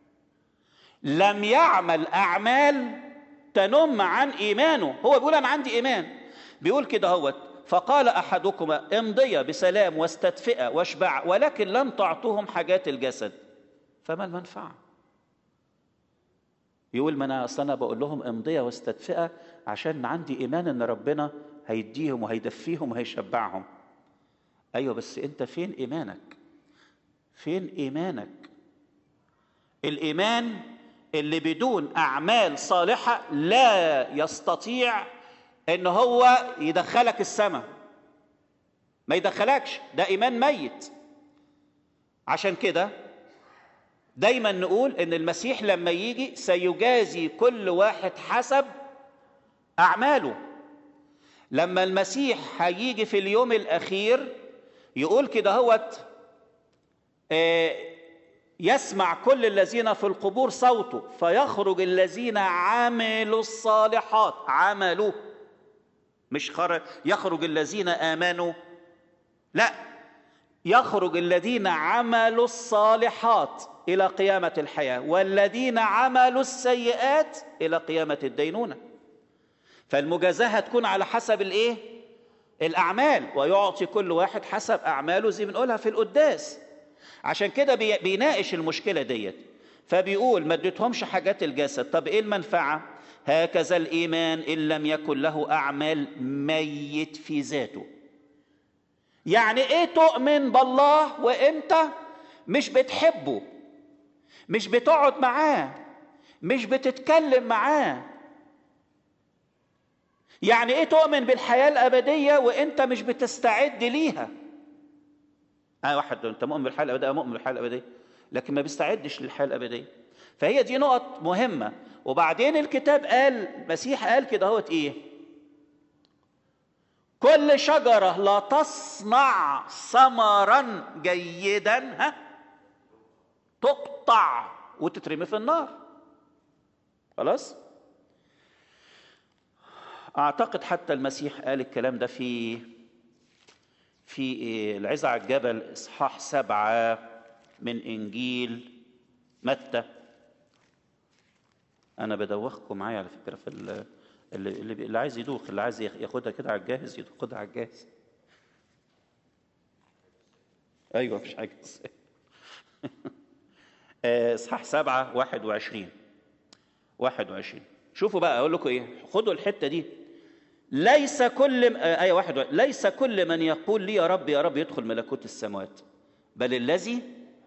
لم يعمل اعمال تنم عن ايمانه هو بيقول انا عندي ايمان بيقول كده هوت فقال احدكما امضي بسلام واستدفئه واشبع ولكن لم تعطوهم حاجات الجسد فما المنفعه يقول ما انا اصل انا بقول لهم امضيه واستدفئه عشان عندي ايمان ان ربنا هيديهم وهيدفيهم وهيشبعهم ايوه بس انت فين ايمانك فين ايمانك الايمان اللي بدون اعمال صالحه لا يستطيع ان هو يدخلك السماء ما يدخلكش ده ايمان ميت عشان كده دايما نقول ان المسيح لما يجي سيجازي كل واحد حسب اعماله لما المسيح هيجي في اليوم الاخير يقول كده هوت يسمع كل الذين في القبور صوته فيخرج الذين عملوا الصالحات عملوا مش خرج يخرج الذين امنوا لا يخرج الذين عملوا الصالحات الى قيامه الحياه والذين عملوا السيئات الى قيامه الدينونه فالمجازاه هتكون على حسب الايه الاعمال ويعطي كل واحد حسب اعماله زي بنقولها في القداس عشان كده بيناقش المشكله ديت فبيقول ما اديتهمش حاجات الجسد طب ايه المنفعه هكذا الايمان ان لم يكن له اعمال ميت في ذاته يعني ايه تؤمن بالله وانت مش بتحبه مش بتقعد معاه مش بتتكلم معاه يعني ايه تؤمن بالحياه الابديه وانت مش بتستعد ليها اه واحد انت مؤمن بالحياه الابديه مؤمن بالحياه الابديه لكن ما بيستعدش للحياه الابديه فهي دي نقط مهمه وبعدين الكتاب قال المسيح قال كده هوت ايه كل شجره لا تصنع ثمرا جيدا ها تقطع وتترمي في النار خلاص اعتقد حتى المسيح قال الكلام ده في في العزة على الجبل إصحاح سبعة من إنجيل متى أنا بدوخكم معايا على فكرة في اللي, اللي, اللي عايز يدوخ اللي عايز ياخدها كده على الجاهز ياخدها على الجاهز أيوة مفيش حاجة إصحاح سبعة واحد وعشرين واحد وعشرين شوفوا بقى أقول لكم إيه خدوا الحتة دي ليس كل آية واحد ليس كل من يقول لي يا رب يا رب يدخل ملكوت السماوات بل الذي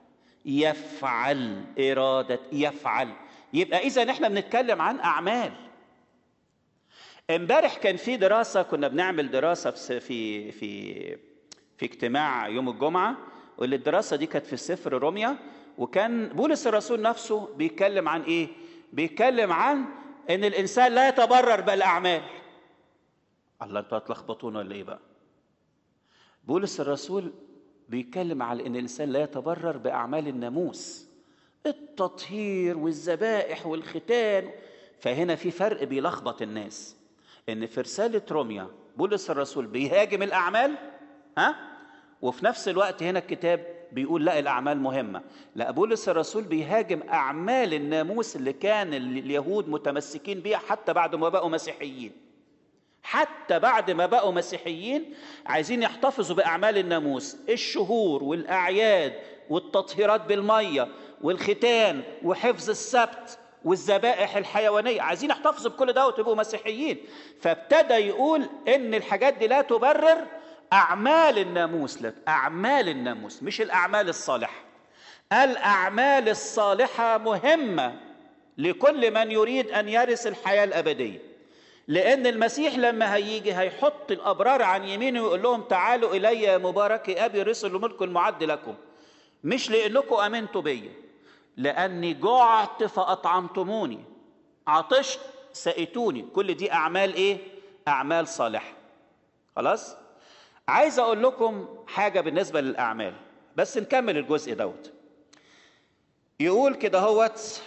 يفعل إرادة يفعل يبقى إذا إحنا بنتكلم عن أعمال امبارح كان في دراسة كنا بنعمل دراسة في في في اجتماع يوم الجمعة واللي الدراسة دي كانت في سفر روميا وكان بولس الرسول نفسه بيتكلم عن إيه؟ بيتكلم عن إن الإنسان لا يتبرر بالأعمال الله انتوا هتلخبطونا ولا إيه بقى؟ بولس الرسول بيتكلم على ان الانسان لا يتبرر باعمال الناموس التطهير والذبائح والختان فهنا في فرق بيلخبط الناس ان في رساله روميا بولس الرسول بيهاجم الاعمال ها وفي نفس الوقت هنا الكتاب بيقول لا الاعمال مهمه لا بولس الرسول بيهاجم اعمال الناموس اللي كان اليهود متمسكين بيها حتى بعد ما بقوا مسيحيين حتى بعد ما بقوا مسيحيين عايزين يحتفظوا باعمال الناموس الشهور والاعياد والتطهيرات بالميه والختان وحفظ السبت والذبائح الحيوانيه عايزين يحتفظوا بكل ده وتبقوا مسيحيين فابتدى يقول ان الحاجات دي لا تبرر اعمال الناموس لك اعمال الناموس مش الاعمال الصالحه الاعمال الصالحه مهمه لكل من يريد ان يرث الحياه الابديه لأن المسيح لما هيجي هيحط الأبرار عن يمينه ويقول لهم تعالوا إلي يا مبارك أبي رسل ملك المعد لكم مش لأنكم آمنتوا بيا لأني جعت فأطعمتموني عطشت سقيتوني كل دي أعمال إيه؟ أعمال صالحة خلاص؟ عايز أقول لكم حاجة بالنسبة للأعمال بس نكمل الجزء دوت يقول كده هوت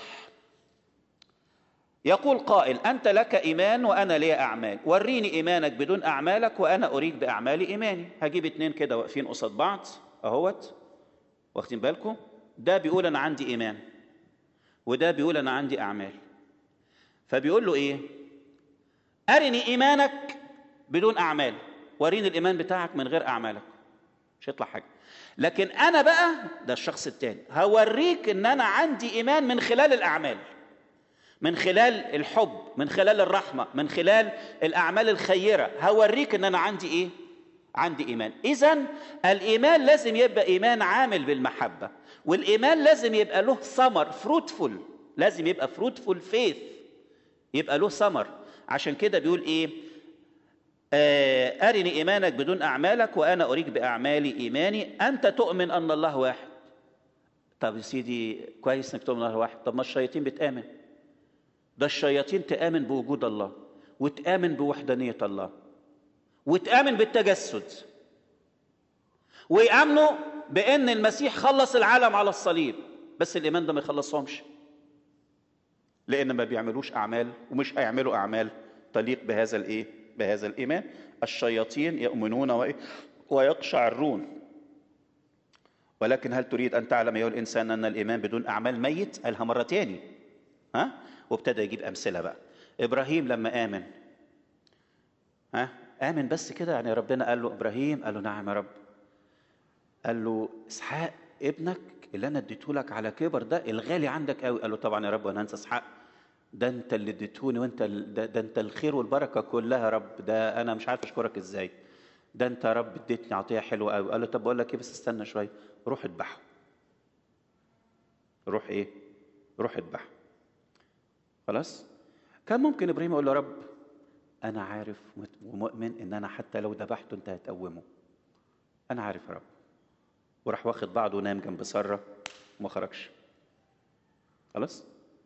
يقول قائل أنت لك إيمان وأنا لي أعمال وريني إيمانك بدون أعمالك وأنا أريد بأعمالي إيماني هجيب اتنين كده واقفين قصاد بعض أهوت واخدين بالكم ده بيقول أنا عندي إيمان وده بيقول أنا عندي أعمال فبيقول له إيه أرني إيمانك بدون أعمال وريني الإيمان بتاعك من غير أعمالك مش هيطلع حاجة لكن أنا بقى ده الشخص التاني هوريك إن أنا عندي إيمان من خلال الأعمال من خلال الحب من خلال الرحمه من خلال الاعمال الخيره هوريك ان انا عندي ايه عندي ايمان اذا الايمان لازم يبقى ايمان عامل بالمحبه والايمان لازم يبقى له ثمر فروتفول لازم يبقى فروتفول فيث يبقى له ثمر عشان كده بيقول ايه آه ارني ايمانك بدون اعمالك وانا اريك باعمالي ايماني انت تؤمن ان الله واحد طب يا سيدي كويس انك تؤمن الله واحد طب ما الشياطين بتامن ده الشياطين تآمن بوجود الله وتآمن بوحدانية الله وتآمن بالتجسد ويآمنوا بأن المسيح خلص العالم على الصليب بس الإيمان ده ما يخلصهمش لأن ما بيعملوش أعمال ومش هيعملوا أعمال تليق بهذا الإيه؟ بهذا الإيمان الشياطين يؤمنون ويقشعرون ولكن هل تريد أن تعلم أيها الإنسان أن الإيمان بدون أعمال ميت؟ قالها مرة تاني ها؟ وابتدى يجيب امثله بقى ابراهيم لما امن ها امن بس كده يعني ربنا قال له ابراهيم قال له نعم يا رب قال له اسحاق ابنك اللي انا اديته لك على كبر ده الغالي عندك قوي قال له طبعا يا رب وانا انسى اسحاق ده انت اللي اديتوني وانت ده, ده انت الخير والبركه كلها يا رب ده انا مش عارف اشكرك ازاي ده انت يا رب اديتني عطيه حلوه قوي قال له طب بقول لك ايه بس استنى شويه روح اذبحه روح ايه روح اذبحه خلاص كان ممكن ابراهيم يقول له رب انا عارف ومؤمن ان انا حتى لو ذبحته انت هتقومه انا عارف يا رب وراح واخد بعضه ونام جنب ساره وما خرجش خلاص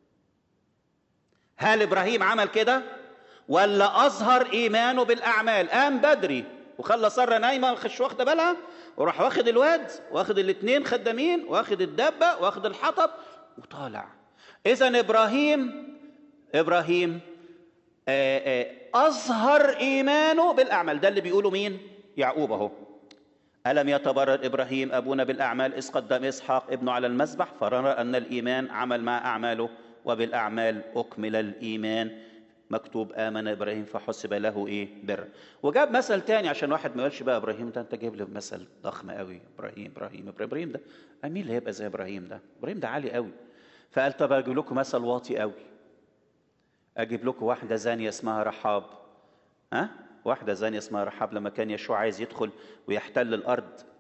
هل ابراهيم عمل كده ولا اظهر ايمانه بالاعمال قام بدري وخلى ساره نايمه مش واخده بالها وراح واخد الواد واخد الاثنين خدامين واخد الدبه واخد الحطب وطالع اذا ابراهيم ابراهيم آآ آآ اظهر ايمانه بالاعمال ده اللي بيقوله مين يعقوب اهو الم يتبرر ابراهيم ابونا بالاعمال اذ قدم اسحاق ابنه على المذبح فرأى ان الايمان عمل مع اعماله وبالاعمال اكمل الايمان مكتوب امن ابراهيم فحسب له ايه بر وجاب مثل تاني عشان واحد ما يقولش بقى ابراهيم ده انت جايب لي مثل ضخم قوي ابراهيم ابراهيم ابراهيم ده مين اللي هيبقى زي ابراهيم ده ابراهيم ده عالي قوي فقال طب اجيب لكم مثل واطي قوي اجيب لكم واحده زانيه اسمها رحاب ها واحده زانيه اسمها رحاب لما كان يشوع عايز يدخل ويحتل الارض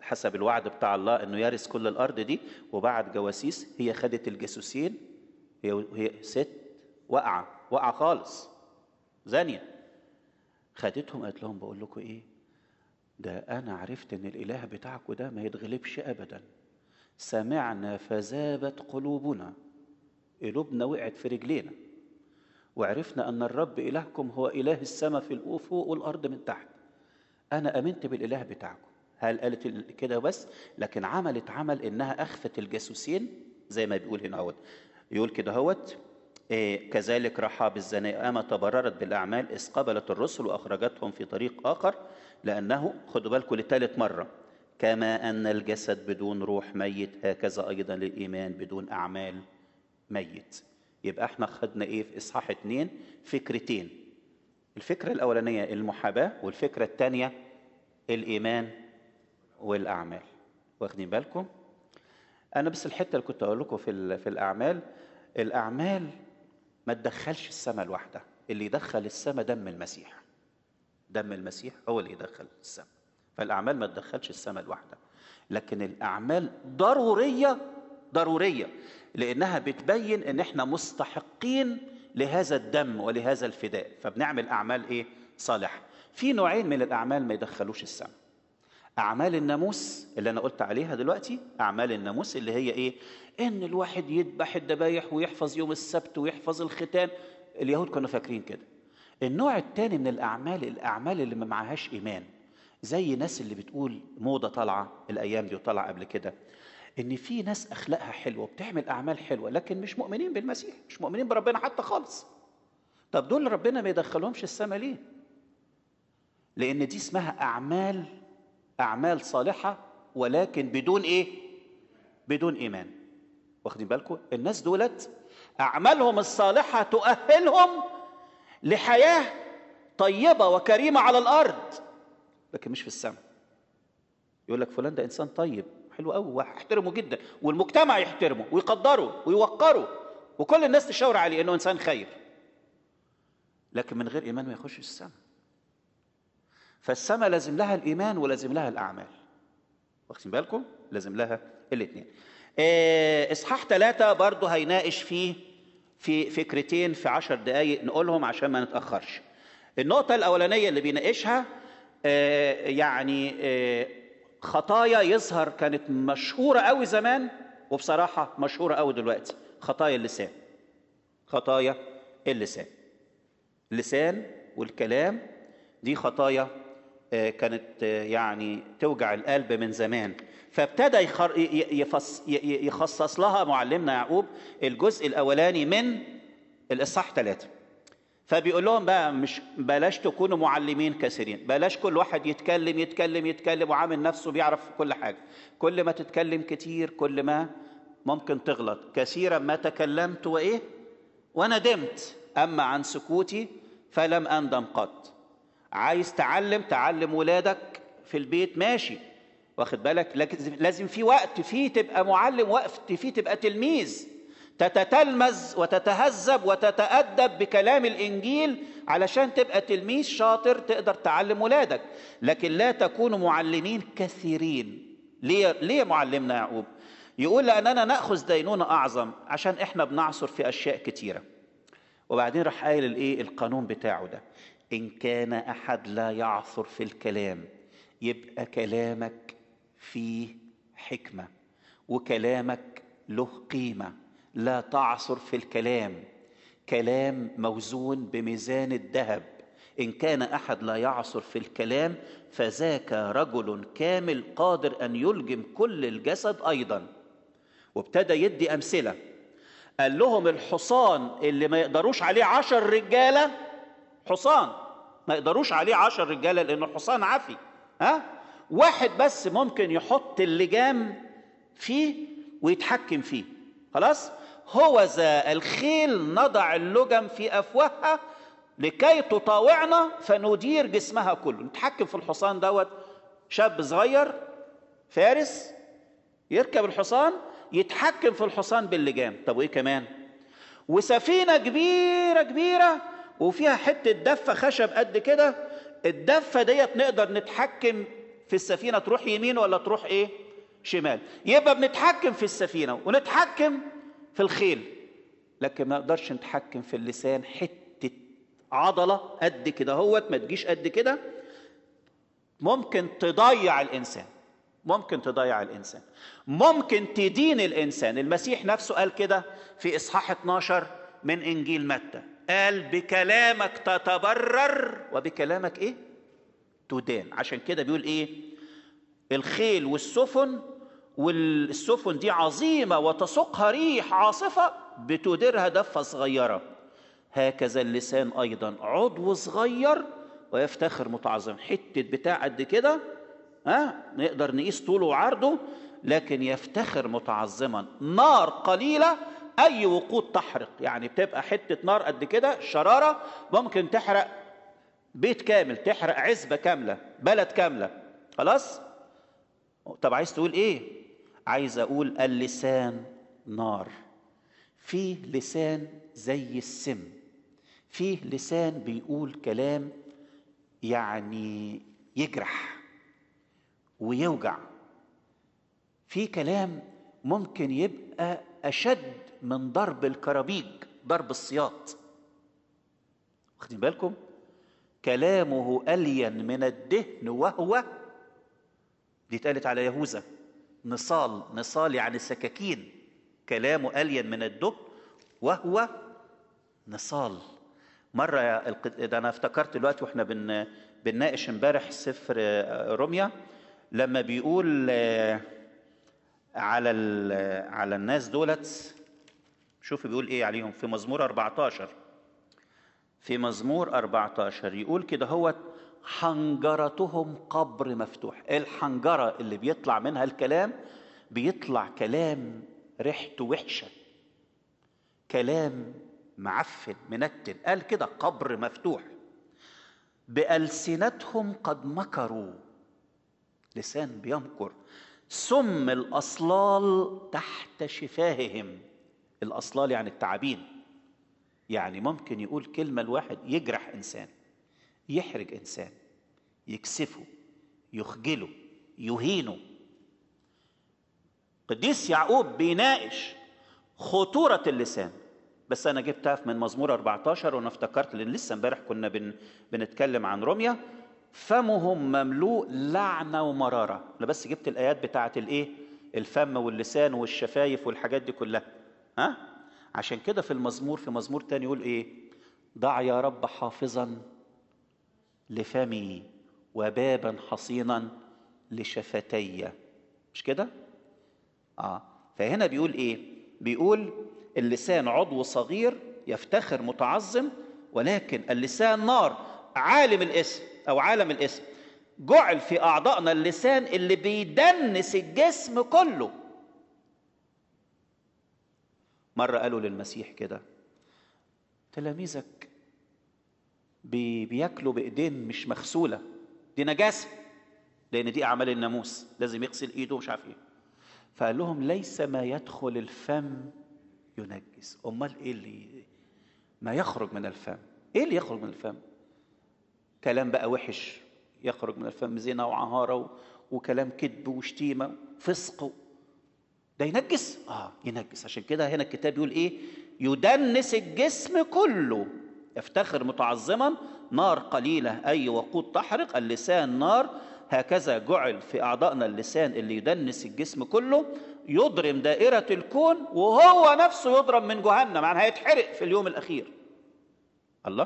حسب الوعد بتاع الله انه يرث كل الارض دي وبعت جواسيس هي خدت الجاسوسين هي هي ست واقعه واقعه خالص زانيه خدتهم قالت لهم بقول لكم ايه ده انا عرفت ان الاله بتاعكم ده ما يتغلبش ابدا سمعنا فذابت قلوبنا قلوبنا وقعت في رجلينا وعرفنا ان الرب الهكم هو اله السماء في فوق والارض من تحت انا امنت بالاله بتاعكم هل قالت كده بس لكن عملت عمل انها اخفت الجاسوسين زي ما بيقول هنا اهوت يقول كده اهوت إيه كذلك رحاب الزانية أما تبررت بالأعمال إذ قبلت الرسل وأخرجتهم في طريق آخر لأنه خدوا بالكم لثالث مرة كما أن الجسد بدون روح ميت هكذا أيضا للإيمان بدون أعمال ميت يبقى احنا خدنا ايه في اصحاح اتنين فكرتين الفكرة الأولانية المحاباة والفكرة الثانية الإيمان والأعمال واخدين بالكم أنا بس الحتة اللي كنت أقول لكم في في الأعمال الأعمال ما تدخلش السماء لوحدها اللي يدخل السماء دم المسيح دم المسيح هو اللي يدخل السماء فالأعمال ما تدخلش السماء لوحدها لكن الأعمال ضرورية ضرورية لأنها بتبين إن إحنا مستحقين لهذا الدم ولهذا الفداء فبنعمل أعمال إيه صالحة في نوعين من الأعمال ما يدخلوش السماء أعمال الناموس اللي أنا قلت عليها دلوقتي أعمال الناموس اللي هي إيه؟ إن الواحد يذبح الذبايح ويحفظ يوم السبت ويحفظ الختان اليهود كانوا فاكرين كده النوع الثاني من الأعمال الأعمال اللي ما معهاش إيمان زي ناس اللي بتقول موضة طالعة الأيام دي وطالعة قبل كده إن في ناس أخلاقها حلوة وبتعمل أعمال حلوة لكن مش مؤمنين بالمسيح مش مؤمنين بربنا حتى خالص طب دول ربنا ما يدخلهمش السماء ليه؟ لأن دي اسمها أعمال أعمال صالحة ولكن بدون إيه؟ بدون إيمان واخدين بالكم؟ الناس دولت أعمالهم الصالحة تؤهلهم لحياة طيبة وكريمة على الأرض لكن مش في السماء يقول لك فلان ده إنسان طيب حلو قوي واحترمه جدا والمجتمع يحترمه ويقدره ويوقره وكل الناس تشاور عليه انه انسان خير لكن من غير ايمان ما يخش السماء فالسماء لازم لها الايمان ولازم لها الاعمال واخدين بالكم لازم لها الاثنين اصحاح ثلاثة برضه هيناقش فيه في فكرتين في عشر دقايق نقولهم عشان ما نتأخرش النقطة الأولانية اللي بيناقشها يعني خطايا يظهر كانت مشهورة قوي زمان وبصراحة مشهورة قوي دلوقتي خطايا اللسان خطايا اللسان اللسان والكلام دي خطايا كانت يعني توجع القلب من زمان فابتدى يفص يخصص لها معلمنا يعقوب الجزء الاولاني من الاصحاح ثلاثه فبيقول لهم بقى مش بلاش تكونوا معلمين كثيرين بلاش كل واحد يتكلم يتكلم يتكلم وعامل نفسه بيعرف كل حاجه كل ما تتكلم كتير كل ما ممكن تغلط كثيرا ما تكلمت وايه وندمت اما عن سكوتي فلم اندم قط عايز تعلم تعلم ولادك في البيت ماشي واخد بالك لكن لازم في وقت فيه تبقى معلم وقت فيه تبقى تلميذ تتتلمذ وتتهذب وتتأدب بكلام الإنجيل علشان تبقى تلميذ شاطر تقدر تعلم ولادك لكن لا تكونوا معلمين كثيرين ليه, ليه معلمنا يعقوب يقول لأننا نأخذ دينونة أعظم عشان إحنا بنعصر في أشياء كتيرة وبعدين راح قايل الإيه القانون بتاعه ده إن كان أحد لا يعثر في الكلام يبقى كلامك فيه حكمة وكلامك له قيمة لا تعثر في الكلام كلام موزون بميزان الذهب ان كان احد لا يعثر في الكلام فذاك رجل كامل قادر ان يلجم كل الجسد ايضا وابتدى يدي امثله قال لهم الحصان اللي ما يقدروش عليه عشر رجاله حصان ما يقدروش عليه عشر رجاله لانه حصان عفي ها واحد بس ممكن يحط اللجام فيه ويتحكم فيه خلاص هو ذا الخيل نضع اللجم في افواهها لكي تطاوعنا فندير جسمها كله نتحكم في الحصان دوت شاب صغير فارس يركب الحصان يتحكم في الحصان باللجام طب وايه كمان وسفينه كبيره كبيره وفيها حته دفه خشب قد كده الدفه ديت نقدر نتحكم في السفينه تروح يمين ولا تروح ايه شمال يبقى بنتحكم في السفينه ونتحكم في الخيل لكن ما نقدرش نتحكم في اللسان حته عضله قد كده هوت ما تجيش قد كده ممكن تضيع الانسان ممكن تضيع الانسان ممكن تدين الانسان المسيح نفسه قال كده في اصحاح 12 من انجيل متى قال بكلامك تتبرر وبكلامك ايه تدان عشان كده بيقول ايه الخيل والسفن والسفن دي عظيمه وتسوقها ريح عاصفه بتديرها دفه صغيره هكذا اللسان ايضا عضو صغير ويفتخر متعظم حته بتاع قد كده ها نقدر نقيس طوله وعرضه لكن يفتخر متعظما نار قليله اي وقود تحرق يعني بتبقى حته نار قد كده شراره ممكن تحرق بيت كامل تحرق عزبه كامله بلد كامله خلاص طب عايز تقول ايه عايز اقول اللسان نار فيه لسان زي السم فيه لسان بيقول كلام يعني يجرح ويوجع في كلام ممكن يبقى اشد من ضرب الكرابيج ضرب السياط واخدين بالكم كلامه الين من الدهن وهو دي اتقالت على يهوذا نصال نصال يعني سكاكين كلامه الين من الدهن وهو نصال مرة القد... ده أنا افتكرت دلوقتي وإحنا بن... بنناقش امبارح سفر روميا لما بيقول على ال... على الناس دولت شوف بيقول إيه عليهم في مزمور 14 في مزمور 14 يقول كده هو حنجرتهم قبر مفتوح الحنجرة اللي بيطلع منها الكلام بيطلع كلام ريحته وحشة كلام معفن منتن قال كده قبر مفتوح بألسنتهم قد مكروا لسان بيمكر سم الأصلال تحت شفاههم الأصلال يعني التعابين يعني ممكن يقول كلمة الواحد يجرح إنسان يحرج إنسان يكسفه يخجله يهينه قديس يعقوب بيناقش خطورة اللسان بس أنا جبتها من مزمور 14 وأنا افتكرت لأن لسه امبارح كنا بن بنتكلم عن روميا فمهم مملوء لعنة ومرارة أنا بس جبت الآيات بتاعت الإيه الفم واللسان والشفايف والحاجات دي كلها ها عشان كده في المزمور في مزمور تاني يقول إيه ضع يا رب حافظا لفمي وبابا حصينا لشفتي مش كده اه فهنا بيقول ايه بيقول اللسان عضو صغير يفتخر متعظم ولكن اللسان نار عالم الاسم او عالم الاسم جعل في اعضائنا اللسان اللي بيدنس الجسم كله مره قالوا للمسيح كده تلاميذك بي بياكلوا بايدين مش مغسوله دي نجاسه لان دي اعمال الناموس لازم يغسل ايده ومش عارف ايه فقال لهم ليس ما يدخل الفم ينجس امال ايه اللي ما يخرج من الفم ايه اللي يخرج من الفم كلام بقى وحش يخرج من الفم زنا وعهاره وكلام كذب وشتيمه فسق ده ينجس اه ينجس عشان كده هنا الكتاب يقول ايه يدنس الجسم كله يفتخر متعظما نار قليله اي وقود تحرق اللسان نار هكذا جعل في اعضائنا اللسان اللي يدنس الجسم كله يضرم دائره الكون وهو نفسه يضرب من جهنم يعني هيتحرق في اليوم الاخير الله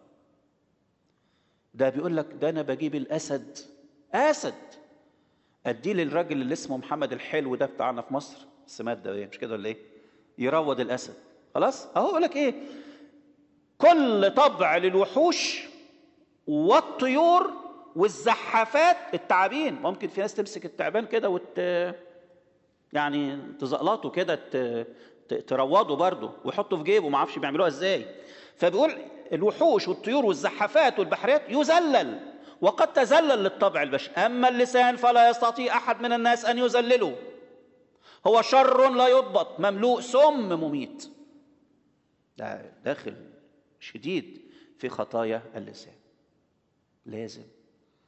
ده بيقول لك ده انا بجيب الاسد اسد اديه للراجل اللي اسمه محمد الحلو ده بتاعنا في مصر السمات ده ايه مش كده ولا ايه يروض الاسد خلاص اهو يقول لك ايه كل طبع للوحوش والطيور والزحافات التعابين ممكن في ناس تمسك التعبان كده وت يعني تزقلطه كده ت... تروضه برضه ويحطه في جيبه ما اعرفش بيعملوها ازاي فبيقول الوحوش والطيور والزحافات والبحريات يذلل وقد تذلل للطبع البشري اما اللسان فلا يستطيع احد من الناس ان يذلله هو شر لا يضبط مملوء سم مميت ده داخل شديد في خطايا اللسان لازم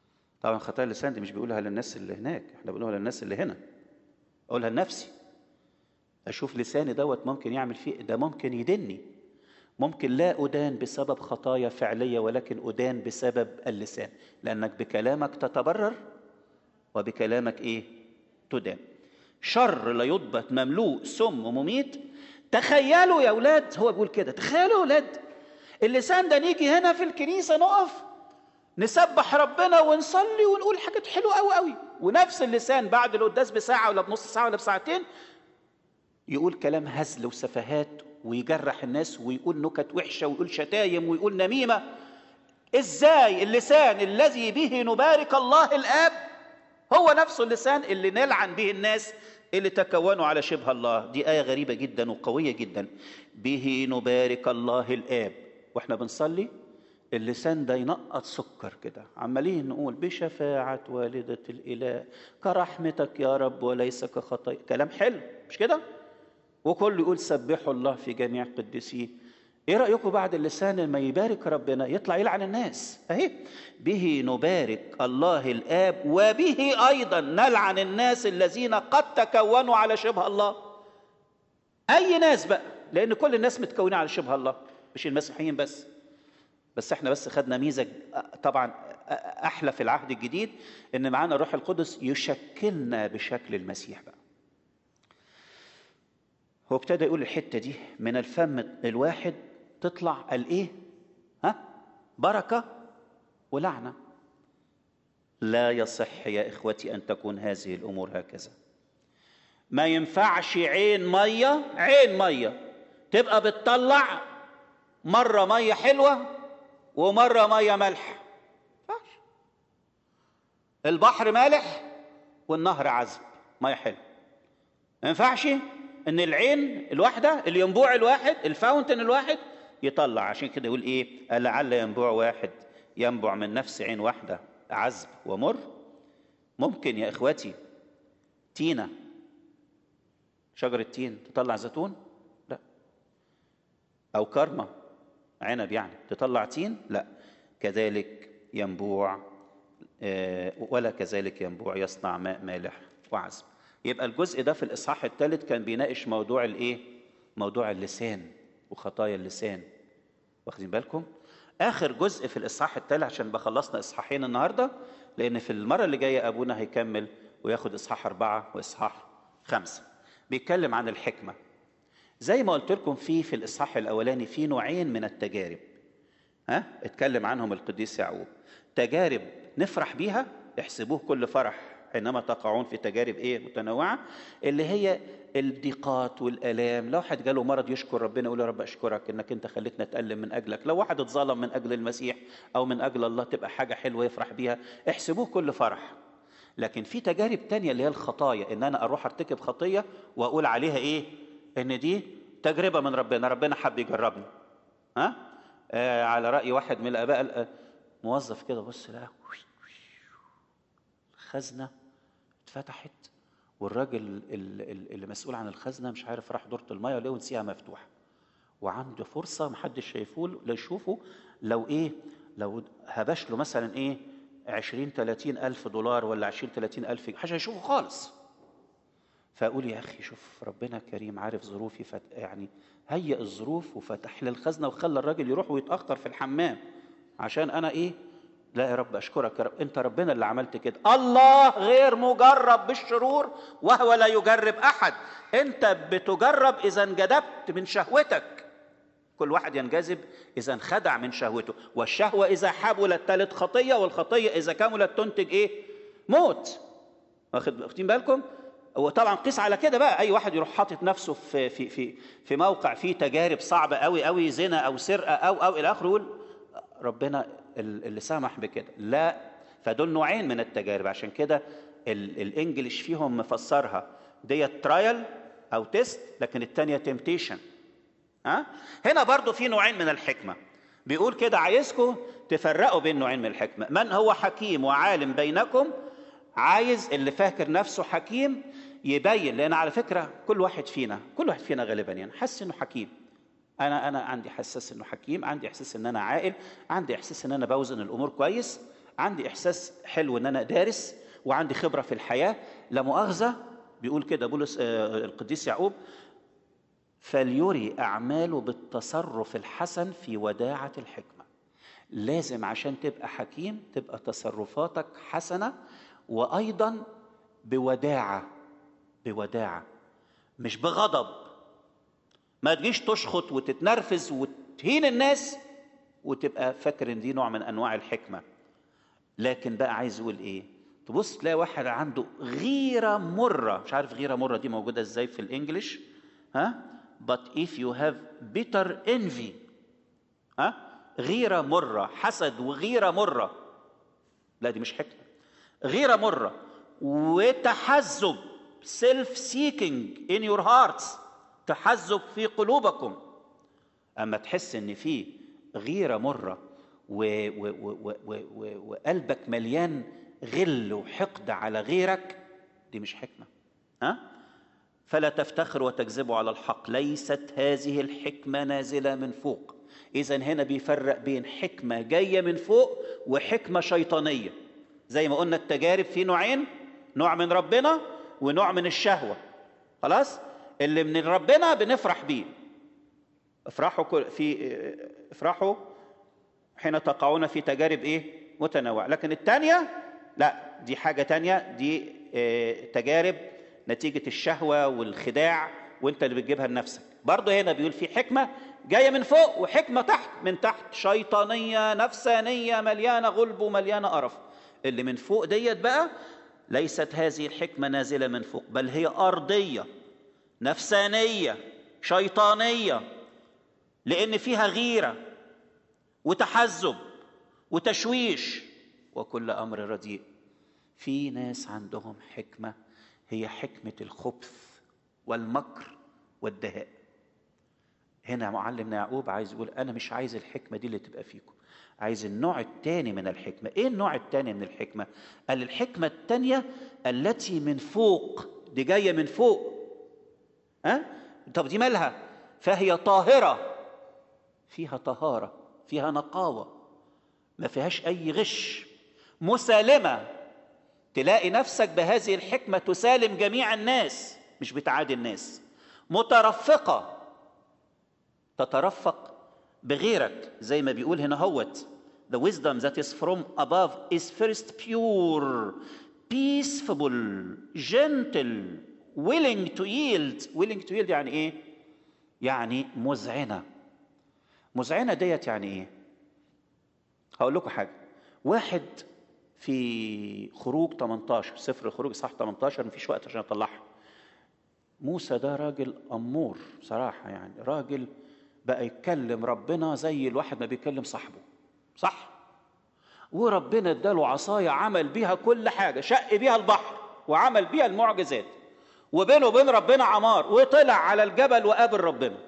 طبعا خطايا اللسان دي مش بيقولها للناس اللي هناك احنا بنقولها للناس اللي هنا اقولها لنفسي اشوف لساني دوت ممكن يعمل فيه ده ممكن يدني ممكن لا ادان بسبب خطايا فعليه ولكن ادان بسبب اللسان لانك بكلامك تتبرر وبكلامك ايه تدان شر لا يضبط مملوء سم ومميت تخيلوا يا اولاد هو بيقول كده تخيلوا يا اولاد اللسان ده نيجي هنا في الكنيسه نقف نسبح ربنا ونصلي ونقول حاجات حلوه قوي قوي ونفس اللسان بعد القداس بساعه ولا بنص ساعه ولا بساعتين يقول كلام هزل وسفهات ويجرح الناس ويقول نكت وحشه ويقول شتايم ويقول نميمه ازاي اللسان الذي به نبارك الله الاب هو نفسه اللسان اللي نلعن به الناس اللي تكونوا على شبه الله دي آية غريبة جدا وقوية جدا به نبارك الله الآب واحنا بنصلي اللسان ده ينقط سكر كده عمالين نقول بشفاعة والدة الإله كرحمتك يا رب وليس كخطايا كلام حلو مش كده وكل يقول سبحوا الله في جميع قدسيه ايه رايكم بعد اللسان لما يبارك ربنا يطلع يلعن الناس اهي به نبارك الله الاب وبه ايضا نلعن الناس الذين قد تكونوا على شبه الله اي ناس بقى لان كل الناس متكونين على شبه الله مش المسيحيين بس بس احنا بس خدنا ميزه طبعا احلى في العهد الجديد ان معانا الروح القدس يشكلنا بشكل المسيح بقى هو ابتدى يقول الحته دي من الفم الواحد تطلع الايه ها بركه ولعنه لا يصح يا اخوتي ان تكون هذه الامور هكذا ما ينفعش عين ميه عين ميه تبقى بتطلع مره ميه حلوه ومره ميه ملح ينفعش البحر مالح والنهر عذب ميه حلوه ما ينفعش ان العين الواحده الينبوع الواحد الفاونتن الواحد يطلع عشان كده يقول ايه لعل ينبوع واحد ينبع من نفس عين واحده عذب ومر ممكن يا اخواتي تينه شجره تين تطلع زيتون لا او كرمه عنب يعني تطلع تين لا كذلك ينبوع ولا كذلك ينبوع يصنع ماء مالح وعذب يبقى الجزء ده في الاصحاح الثالث كان بيناقش موضوع الايه موضوع اللسان وخطايا اللسان واخدين بالكم اخر جزء في الاصحاح الثالث عشان بخلصنا اصحاحين النهارده لان في المره اللي جايه ابونا هيكمل وياخد اصحاح اربعه واصحاح خمسه بيتكلم عن الحكمه زي ما قلت لكم في في الاصحاح الاولاني في نوعين من التجارب ها اتكلم عنهم القديس يعقوب تجارب نفرح بيها احسبوه كل فرح حينما تقعون في تجارب ايه متنوعه اللي هي الضيقات والالام لو واحد جاله مرض يشكر ربنا يقول يا رب اشكرك انك انت خليتنا اتالم من اجلك لو واحد اتظلم من اجل المسيح او من اجل الله تبقى حاجه حلوه يفرح بيها احسبوه كل فرح لكن في تجارب تانية اللي هي الخطايا ان انا اروح ارتكب خطيه واقول عليها ايه ان دي تجربه من ربنا ربنا حب يجربني ها آه على راي واحد من الاباء موظف كده بص لقى الخزنه اتفتحت والراجل اللي مسؤول عن الخزنه مش عارف راح دورة الميه وليه ونسيها مفتوحه وعنده فرصه محدش شايفه لا يشوفه لو ايه لو هبش له مثلا ايه 20 30 الف دولار ولا 20 30 الف مش هيشوفه خالص فاقول يا اخي شوف ربنا كريم عارف ظروفي فت... يعني هيئ الظروف وفتح لي الخزنه وخلى الراجل يروح ويتاخر في الحمام عشان انا ايه لا يا رب اشكرك يا رب انت ربنا اللي عملت كده الله غير مجرب بالشرور وهو لا يجرب احد انت بتجرب اذا انجذبت من شهوتك كل واحد ينجذب اذا انخدع من شهوته والشهوه اذا حبلت تلت خطيه والخطيه اذا كملت تنتج ايه موت واخدين بالكم وطبعا قيس على كده بقى اي واحد يروح حاطط نفسه في في في في موقع فيه تجارب صعبه قوي قوي زنا او سرقه او او الى اخره يقول ربنا اللي سمح بكده لا فدول نوعين من التجارب عشان كده الانجليش فيهم مفسرها ديت ترايل او تيست لكن الثانيه تمتيشن ها هنا برضو في نوعين من الحكمه بيقول كده عايزكم تفرقوا بين نوعين من الحكمه من هو حكيم وعالم بينكم عايز اللي فاكر نفسه حكيم يبين لان على فكره كل واحد فينا كل واحد فينا غالبا يعني حاسس انه حكيم انا انا عندي حساس انه حكيم عندي احساس ان انا عاقل عندي احساس ان انا بوزن الامور كويس عندي احساس حلو ان انا دارس وعندي خبره في الحياه لا مؤاخذه بيقول كده بولس آه، القديس يعقوب فليري اعماله بالتصرف الحسن في وداعه الحكمه لازم عشان تبقى حكيم تبقى تصرفاتك حسنه وايضا بوداعه بوداعه مش بغضب ما تجيش تشخط وتتنرفز وتهين الناس وتبقى فاكر ان دي نوع من انواع الحكمه لكن بقى عايز يقول ايه تبص تلاقي واحد عنده غيره مره مش عارف غيره مره دي موجوده ازاي في الانجليش ها but if you have bitter envy ها غيره مره حسد وغيره مره لا دي مش حكمه غيره مره وتحزب سيلف سيكينج in your hearts تحزب في قلوبكم اما تحس ان في غيره مره و و و و و و وقلبك مليان غل وحقد على غيرك دي مش حكمه ها فلا تفتخروا وتكذبوا على الحق ليست هذه الحكمه نازله من فوق اذا هنا بيفرق بين حكمه جايه من فوق وحكمه شيطانيه زي ما قلنا التجارب في نوعين نوع من ربنا ونوع من الشهوه خلاص اللي من ربنا بنفرح بيه افرحوا كل- في افرحوا حين تقعون في تجارب ايه متنوعه لكن الثانيه لا دي حاجه تانية دي آه، تجارب نتيجه الشهوه والخداع وانت اللي بتجيبها لنفسك برضه هنا بيقول في حكمه جايه من فوق وحكمه تحت من تحت شيطانيه نفسانيه مليانه غلب ومليانه قرف اللي من فوق ديت بقى ليست هذه الحكمه نازله من فوق بل هي ارضيه نفسانيه شيطانيه لان فيها غيره وتحزب وتشويش وكل امر رديء في ناس عندهم حكمه هي حكمه الخبث والمكر والدهاء هنا معلمنا يعقوب عايز يقول انا مش عايز الحكمه دي اللي تبقى فيكم عايز النوع الثاني من الحكمه ايه النوع الثاني من الحكمه قال الحكمه الثانيه التي من فوق دي جايه من فوق ها طب دي مالها فهي طاهره فيها طهاره فيها نقاوه ما فيهاش اي غش مسالمه تلاقي نفسك بهذه الحكمه تسالم جميع الناس مش بتعادي الناس مترفقه تترفق بغيرك زي ما بيقول هنا هوت The wisdom that is from above is first pure, peaceful, gentle, willing to yield. Willing to yield يعني ايه؟ يعني مذعنة. مذعنة ديت يعني ايه؟ هقول لكم حاجة. واحد في خروج 18 سفر الخروج صح 18 مفيش وقت عشان اطلعها. موسى ده راجل أمور بصراحة يعني راجل بقى يتكلم ربنا زي الواحد ما بيكلم صاحبه صح وربنا اداله عصاية عمل بيها كل حاجة شق بيها البحر وعمل بيها المعجزات وبينه وبين ربنا عمار وطلع على الجبل وقابل ربنا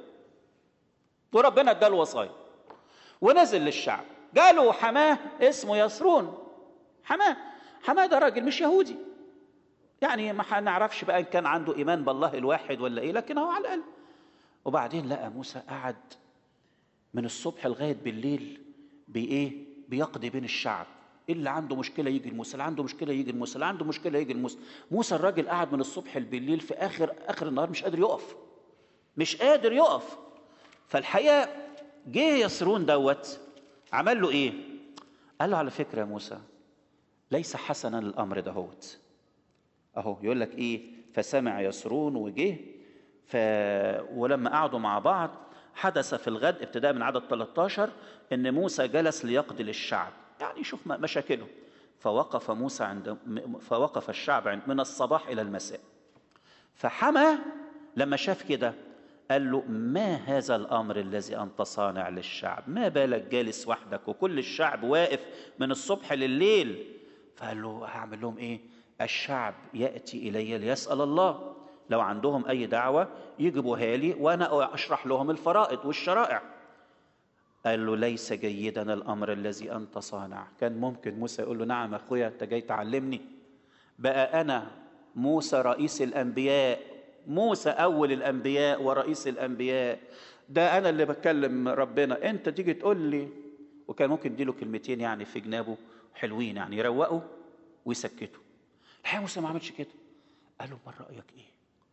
وربنا اداله وصايا ونزل للشعب جاله حماه اسمه يسرون حماه حماه ده راجل مش يهودي يعني ما نعرفش بقى ان كان عنده ايمان بالله الواحد ولا ايه لكن هو على الاقل وبعدين لقى موسى قعد من الصبح لغايه بالليل بايه بيقضي بين الشعب اللي عنده مشكله يجي لموسى اللي عنده مشكله يجي لموسى اللي عنده مشكله يجي لموسى موسى الراجل قعد من الصبح بالليل في اخر اخر النهار مش قادر يقف مش قادر يقف فالحقيقه جه يسرون دوت عمل له ايه قال له على فكره يا موسى ليس حسنا الامر دهوت اهو يقول لك ايه فسمع يسرون وجه ف... ولما قعدوا مع بعض حدث في الغد ابتداء من عدد 13 ان موسى جلس ليقضي للشعب يعني يشوف مشاكله فوقف موسى عند فوقف الشعب عند من الصباح الى المساء فحمى لما شاف كده قال له ما هذا الامر الذي انت صانع للشعب ما بالك جالس وحدك وكل الشعب واقف من الصبح لليل فقال له هعمل لهم ايه الشعب ياتي الي ليسال الله لو عندهم اي دعوه يجيبوها لي وانا اشرح لهم الفرائض والشرائع قال له ليس جيدا الامر الذي انت صانع كان ممكن موسى يقول له نعم اخويا انت جاي تعلمني بقى انا موسى رئيس الانبياء موسى اول الانبياء ورئيس الانبياء ده انا اللي بكلم ربنا انت تيجي تقول لي وكان ممكن يديله كلمتين يعني في جنابه حلوين يعني يروقوا ويسكتوا الحقيقه موسى ما عملش كده قال له ما رايك ايه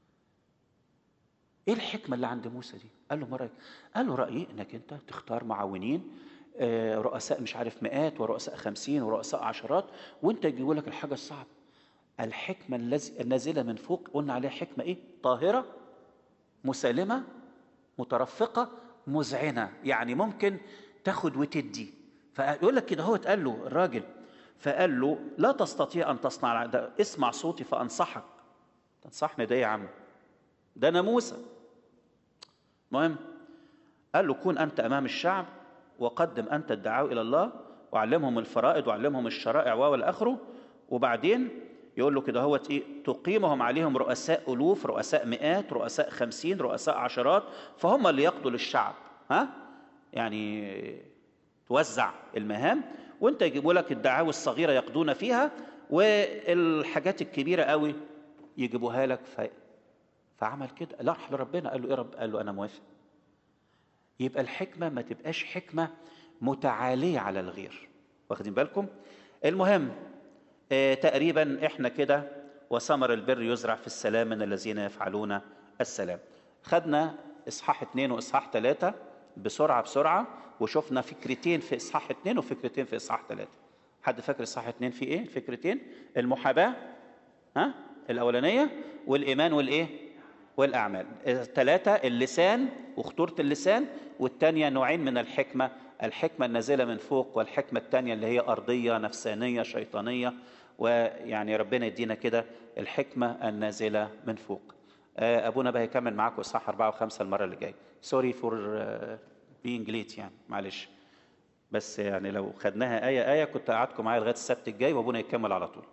ايه الحكمه اللي عند موسى دي قال له ما رايك قال له رايي انك انت تختار معاونين آه، رؤساء مش عارف مئات ورؤساء خمسين ورؤساء عشرات وانت يجيبوا لك الحاجه الصعبه الحكمه الذي النازله من فوق قلنا عليها حكمه ايه طاهره مسالمه مترفقه مذعنه يعني ممكن تاخد وتدي فيقول لك كده هو اتقال له الراجل فقال له لا تستطيع ان تصنع ده اسمع صوتي فانصحك تنصحني ده إيه يا عم ده انا موسى المهم قال له كون انت امام الشعب وقدم انت الدعاوى الى الله وعلمهم الفرائض وعلمهم الشرائع والى اخره وبعدين يقول له كده هو ايه تقيمهم عليهم رؤساء الوف رؤساء مئات رؤساء خمسين رؤساء عشرات فهم اللي يقضوا للشعب ها يعني توزع المهام وانت يجيبوا لك الدعاوى الصغيره يقضون فيها والحاجات الكبيره قوي يجيبوها لك ف... فعمل كده راح لربنا قال له ايه رب قال له انا موافق يبقى الحكمه ما تبقاش حكمه متعاليه على الغير واخدين بالكم المهم آه تقريبا احنا كده وثمر البر يزرع في السلام من الذين يفعلون السلام خدنا اصحاح اثنين واصحاح ثلاثه بسرعه بسرعه وشفنا فكرتين في اصحاح اثنين وفكرتين في اصحاح ثلاثه حد فاكر اصحاح اثنين في ايه الفكرتين المحاباه ها الاولانيه والايمان والايه والاعمال الثلاثه اللسان وخطوره اللسان والثانيه نوعين من الحكمه الحكمه النازله من فوق والحكمه الثانيه اللي هي ارضيه نفسانيه شيطانيه ويعني ربنا يدينا كده الحكمه النازله من فوق ابونا بقى هيكمل معاكم اصحاح اربعه وخمسه المره اللي جايه سوري فور بينج ليت يعني معلش بس يعني لو خدناها ايه ايه كنت قعدتكم معايا لغايه السبت الجاي وابونا يكمل على طول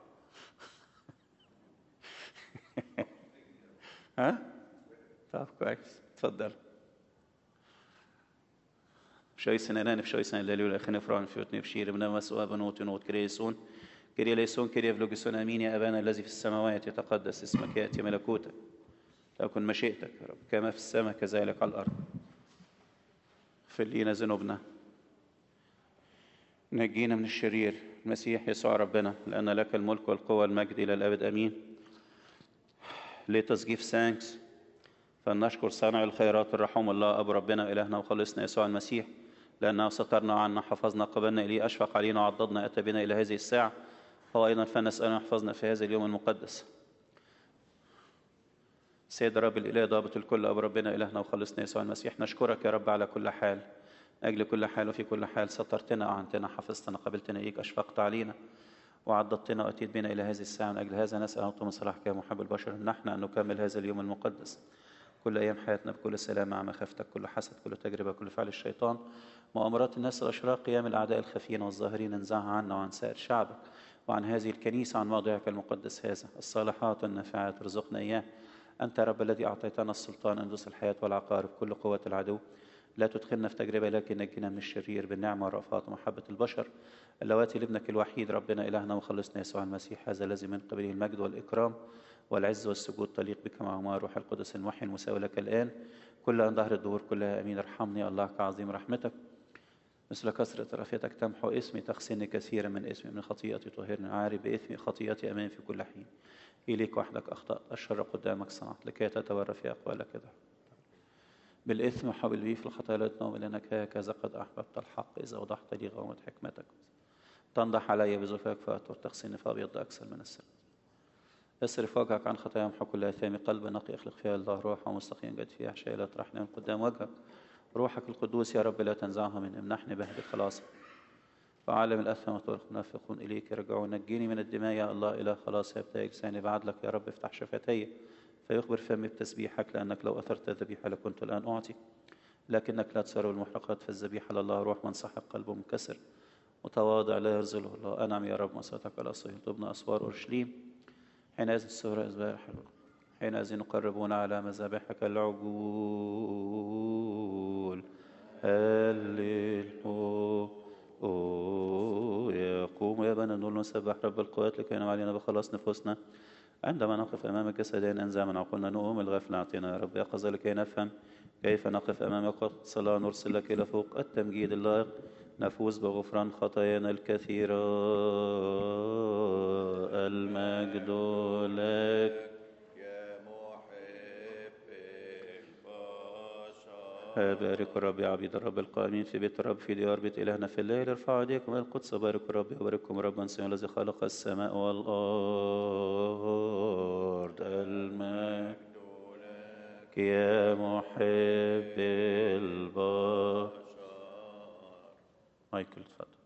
ها طب كويس اتفضل بشويسن انان بشويسن الليل والاخين فرعون في وتني بشير من مسوى بنوت نوت كريسون كري ليسون كري فلوجسون امين يا ابانا الذي في السماوات يتقدس اسمك ياتي ملكوتك تكن مشيئتك يا رب كما في السماء كذلك على الارض اغفر لينا ذنوبنا نجينا من الشرير المسيح يسوع ربنا لأن لك الملك والقوة والمجد إلى الأبد أمين Let us give thanks فلنشكر صانع الخيرات الرحوم الله أبو ربنا إلهنا وخلصنا يسوع المسيح لأنه سترنا عنا حفظنا قبلنا إليه أشفق علينا وعضدنا أتى بنا إلى هذه الساعة هو أيضا فنسأله يحفظنا في هذا اليوم المقدس سيد رب الإله ضابط الكل أبو ربنا إلهنا وخلصنا يسوع المسيح نشكرك يا رب على كل حال أجل كل حال وفي كل حال سترتنا أعنتنا حفظتنا قبلتنا إيك أشفقت علينا وعضدتنا وأتيت بنا إلى هذه الساعة من أجل هذا نسأل أنت من صلاحك يا محب البشر نحن أن نكمل هذا اليوم المقدس كل أيام حياتنا بكل سلام مع مخافتك كل حسد كل تجربة كل فعل الشيطان مؤامرات الناس الأشرار قيام الأعداء الخفيين والظاهرين انزعها عنا وعن سائر شعبك وعن هذه الكنيسة عن موضعك المقدس هذا الصالحات والنافعات ارزقنا إياه أنت يا رب الذي أعطيتنا السلطان أن ندوس الحياة والعقارب كل قوة العدو لا تدخلنا في تجربة لكن نجينا من الشرير بالنعمة والرأفات ومحبة البشر اللواتي لابنك الوحيد ربنا إلهنا وخلصنا يسوع المسيح هذا الذي من قبله المجد والإكرام والعز والسجود تليق بك مع روح القدس الموحي المساوي لك الآن كل أن ظهر الدهور كلها أمين ارحمني الله كعظيم رحمتك مثل كثرة رفيتك تمحو اسمي تغسلني كثيرا من اسمي من خطيئتي طهرني عاري بإثمي خطيئتي أمام في كل حين إليك وحدك أخطأت الشر قدامك صنعت لكي تتورى في أقوالك كده بالإثم حبل بي في الخطايا لا تنوم لأنك هكذا قد أحببت الحق إذا وضحت لي غومة حكمتك تنضح علي بزفاك فأطر تغسلني فأبيض أكثر من السر اصرف وجهك عن خطايا محو كل آثامي قلب نقي اخلق فيها الله روح ومستقيم جد فيها أحشاء لا تطرحني من قدام وجهك روحك القدوس يا رب لا تنزعها من امنحني بهجة خلاصك وعالم الأثم وطرق منافقون إليك يرجعون نجيني من الدماء يا الله إله خلاص يبتهج لساني بعدلك يا رب افتح شفتي فيخبر فمي بتسبيحك لأنك لو أثرت الذبيحة لكنت الآن أعطي لكنك لا تسر المحرقات فالذبيحة لله روح منسحق قلبه منكسر متواضع لا يرزله الله أنعم يا رب مساتك على صهيون تبنى أسوار أورشليم حينئذ السورة أزباء حلوة حينئذ نقربون على مذابحك العجول هللويا يقوم يا بني نقول نسبح رب القوات لكي ينام علينا بخلاص نفوسنا عندما نقف أمامك جسدين أنزع من عقولنا نقوم الغفلة أعطينا يا رب يقظة لكي نفهم كيف نقف أمامك صلاة نرسل لك إلى فوق التمجيد اللائق نفوز بغفران خطايانا الكثيرة المجد لك يا محب البشر بارك الرب يا عبيد الرب القائمين في بيت الرب في ديار بيت إلهنا في الليل ارفع ايديكم إلى القدس بارك الرب وبارككم ربا سمع الذي خلق السماء والأرض المجد لك يا محب البشر مايكل اتفضل